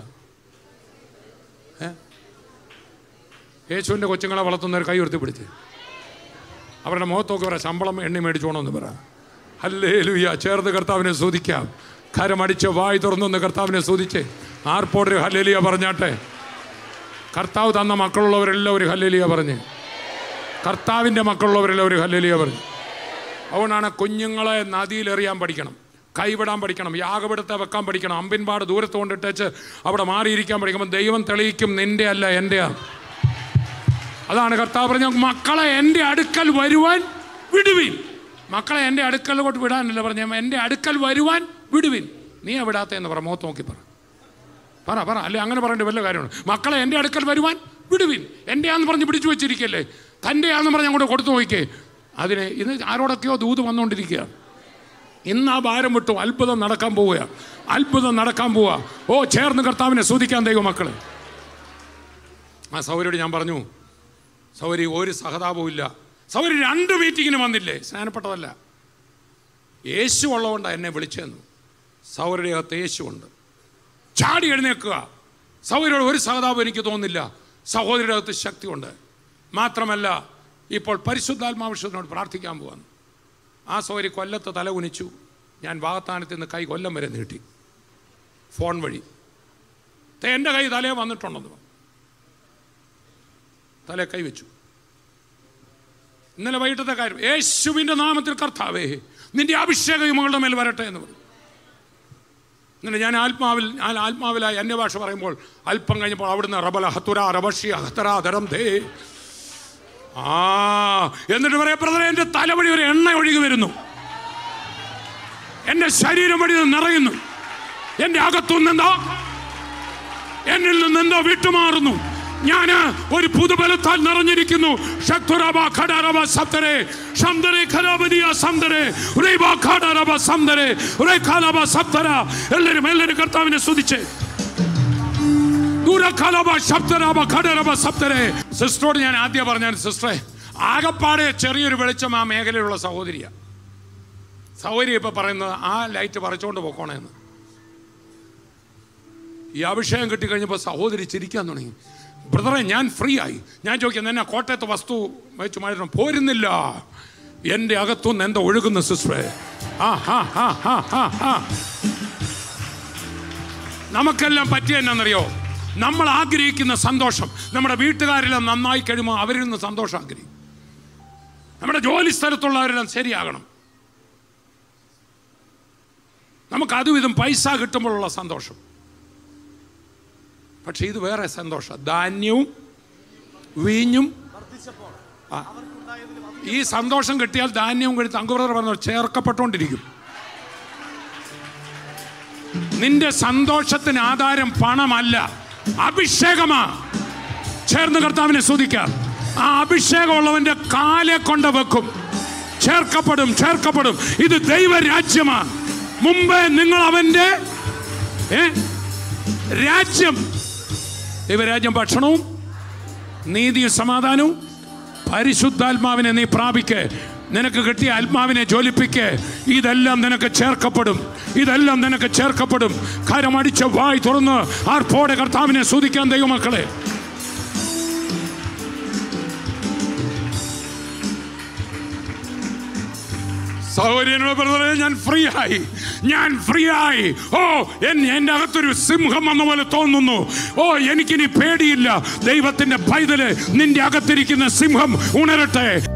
ഏ യേശുവിൻ്റെ കൊച്ചുങ്ങളെ വളർത്തുന്നവർ കൈ ഉയർത്തി പിടിച്ച് അവരുടെ മുഖത്തൊക്കെ പറ ശമ്പളം എണ്ണി മേടിച്ചോണമെന്ന് പറ അല്ലേ ലുയ്യ ചേർന്ന് കർത്താവിനെ സ്തുതിക്കാം കരമടിച്ച് വായി തുറന്നൊന്ന് കർത്താവിനെ സ്തുതിച്ച് ആർപ്പോടൊരു ഹല്ലേലിയ പറഞ്ഞാട്ടെ കർത്താവ് തന്ന മക്കളുള്ളവരെല്ലാം ഒരു ഹല്ലേലിയ പറഞ്ഞ് കർത്താവിൻ്റെ മക്കളുള്ളവരെല്ലാം ഒരു ഹല്ലേലിയ പറഞ്ഞു അതുകൊണ്ടാണ് കുഞ്ഞുങ്ങളെ നദിയിലെറിയാൻ പഠിക്കണം കൈവിടാൻ പഠിക്കണം യാഗപിടുത്തെ വെക്കാൻ പഠിക്കണം അമ്പിൻപാട് ദൂരത്ത് കൊണ്ടിട്ടേച്ച് അവിടെ മാറിയിരിക്കാൻ പഠിക്കുമ്പോൾ ദൈവം തെളിയിക്കും നിന്റെ അല്ല എൻ്റെയാണ് അതാണ് കർത്താവ് പറഞ്ഞ മക്കളെ എൻ്റെ അടുക്കൽ വരുവാൻ വിടുവിൻ മക്കളെ എൻ്റെ അടുക്കൽ കൊണ്ട് വിടാനല്ല പറഞ്ഞ എൻ്റെ അടുക്കൽ വരുവാൻ വിടുവിൻ നീ വിടാത്തതെന്ന് പറ മുഖത്ത് നോക്കി പറ പറ പറ അല്ലെ അങ്ങനെ പറയേണ്ട വല്ല കാര്യമാണ് മക്കളെ എൻ്റെ അടുക്കൽ വരുവാൻ വിടുവിൻ എൻ്റെ ആന്ന് പറഞ്ഞ് പിടിച്ചു വെച്ചിരിക്കല്ലേ തൻ്റെ ആന്ന് പറഞ്ഞ് അങ്ങോട്ട് കൊടുത്തു നോക്കിക്കേ അതിന് ഇന്ന് ആരോടൊക്കെയോ ദൂത് വന്നുകൊണ്ടിരിക്കുകയാണ് ഇന്ന് ആ ഭാരം വിട്ടു അത്ഭുതം നടക്കാൻ പോവുക അത്ഭുതം നടക്കാൻ പോവുക ഓ ചേർന്ന് കർത്താവിനെ സ്തുതിക്കാൻ ദൈവമക്കളെ ആ സൗകര്യോട് ഞാൻ പറഞ്ഞു സൗരി ഒരു സഹതാപവും ഇല്ല സൗരി രണ്ട് മീറ്റിങ്ങിന് വന്നില്ലേ സ്നാനപ്പെട്ടതല്ല യേശു ഉള്ളതുകൊണ്ടാണ് എന്നെ വിളിച്ചതെന്നു സൗരയുടെ അകത്ത് യേശു ഉണ്ട് ചാടി എഴുന്നേക്കുക സൗകര്യോട് ഒരു സഹതാപം എനിക്ക് തോന്നുന്നില്ല സഹോദരിയുടെ അകത്ത് ശക്തിയുണ്ട് മാത്രമല്ല ഇപ്പോൾ പരിശുദ്ധാത്മാവിഷത്തിനോട് പ്രാർത്ഥിക്കാൻ പോവാന്ന് ആ സൗകര്യ കൊല്ലത്ത് തല കുനിച്ചു ഞാൻ വാഗത്താനത്ത് നിന്ന് കൈ കൊല്ലം വരെ നീട്ടി ഫോൺ വഴി ദേ എൻ്റെ കൈ തലേ വന്നിട്ടുണ്ടെന്ന് പറഞ്ഞു. തലേ കൈവച്ചു ഇന്നലെ വൈകിട്ടത്തെ കാര്യം യേശുവിൻ്റെ നാമത്തിൽ കർത്താവേ നിന്റെ അഭിഷേകം മകളുടെ മേൽ വരട്ടെ എന്ന് പറഞ്ഞു എന്നിട്ട് ഞാൻ ആത്മാവിൽ ഞാൻ ആത്മാവിലായി അന്യഭാഷ പറയുമ്പോൾ അല്പം കഴിഞ്ഞപ്പോൾ അവിടുന്ന് റബല ഹത്തുര റബഷി ഹത്തര ധരം ദേ ആ എന്നിട്ട് പറയാം ബ്രദറെ എൻ്റെ തലവഴി ഒരു എണ്ണ ഒഴുകി വരുന്നു എൻ്റെ ശരീരം വഴി ഇത് നിറയുന്നു എൻ്റെ അകത്തുനിന്നെന്തോ എന്നിൽ നിന്ന് എന്തോ വിട്ടുമാറുന്നു ഞാൻ ഒരു പുതുബലത്താൽ നിറഞ്ഞിരിക്കുന്നു ശക്തുരബ ഖഡരബ സപ്തരെ ശന്തരെ ഖരാബദിയ സന്തരെ ഉരൈബ ഖഡരബ സന്തരെ ഉരൈ ഖലബ സപ്തര എല്ലാവരും എല്ലാവരും കർത്താവിനെ സ്തുതിച്ചേ ദൂരക്കാലബ ശബ്ദരാബ ഖഡരബ സപ്തരെ സിസ്റ്ററോട് ഞാൻ ആദ്യം പറഞ്ഞാൽ സിസ്റ്ററെ ആകപ്പാടെ ചെറിയൊരു വെളിച്ചം ആ മേഖലയിലുള്ള സഹോദരിയ സഹോദരി ഇപ്പൊ പറയുന്നത് ആ ലൈറ്റ് പറിച്ചുകൊണ്ട് പോക്കോണേന്ന് ഈ അഭിഷേകം കിട്ടിക്കഴിഞ്ഞപ്പോൾ സഹോദരി ചിരിക്കാൻ തുടങ്ങി ബ്രദറെ ഞാൻ ഫ്രീ ആയി ഞാൻ ചോദിക്കുന്നത് എന്നെ കോട്ടയത്ത് വസ്തു വെച്ച് മാറ്റണം പോരുന്നില്ല എൻ്റെ അകത്തുനിന്ന് എന്താ ഒഴുകുന്ന സിസ്റ്ററെ ആ ഹാ ഹാ ഹാ ഹാ ഹാ നമുക്കെല്ലാം പറ്റിയ എന്നാണെന്നറിയോ നമ്മൾ ആഗ്രഹിക്കുന്ന സന്തോഷം നമ്മുടെ വീട്ടുകാരെല്ലാം നന്നായി കഴിയുമ്പോൾ അവരിൽ നിന്ന് സന്തോഷം ആഗ്രഹിക്കും നമ്മുടെ ജോലി സ്ഥലത്തുള്ളവരെല്ലാം ശരിയാകണം നമുക്ക് അതും ഇതും പൈസ കിട്ടുമ്പോഴുള്ള സന്തോഷം പക്ഷെ ഇത് വേറെ സന്തോഷം ധാന്യവും വീഞ്ഞും ആ. ഈ സന്തോഷം കിട്ടിയാൽ ധാന്യവും കിട്ടി തങ്കുബ്രദർ പറഞ്ഞു ചേർക്കപ്പെട്ടുകൊണ്ടിരിക്കും നിന്റെ സന്തോഷത്തിന് ആധാരം പണമല്ല അഭിഷേകമാ ചേർന്ന് കർത്താവിനെ സ്തുതിക്കാം ആ അഭിഷേകമുള്ളവന്റെ കാലെ കൊണ്ട് വെക്കും ചേർക്കപ്പെടും ചേർക്കപ്പെടും ഇത് ദൈവരാജ്യമാണ് മുമ്പേ നിങ്ങൾ അവന്റെ ഏ രാജ്യം ദൈവരാജ്യം ഭക്ഷണവും നീതിയും സമാധാനവും പരിശുദ്ധാത്മാവിനെ നീ പ്രാപിക്ക് നിനക്ക് കിട്ടിയ ആത്മാവിനെ ജ്വലിപ്പിക്ക് ഇതെല്ലാം നിനക്ക് ചേർക്കപ്പെടും ഇതെല്ലാം നിനക്ക് ചേർക്കപ്പെടും കരമടിച്ച് വായി തുറന്ന് ആർപ്പോടെ കർത്താവിനെ സ്തുതിക്കാൻ ദൈവമക്കളെ സൗകര്യനോട് ബ്രദറെ ഞാൻ ഫ്രീ ആയി ഞാൻ ഫ്രീ ആയി ഓ എൻ- എൻ്റെ അകത്തൊരു സിംഹം എന്ന പോലെ തോന്നുന്നു ഓ എനിക്കിനി പേടിയില്ല ദൈവത്തിന്റെ പൈതല് നിന്റെ അകത്തിരിക്കുന്ന സിംഹം ഉണരട്ടെ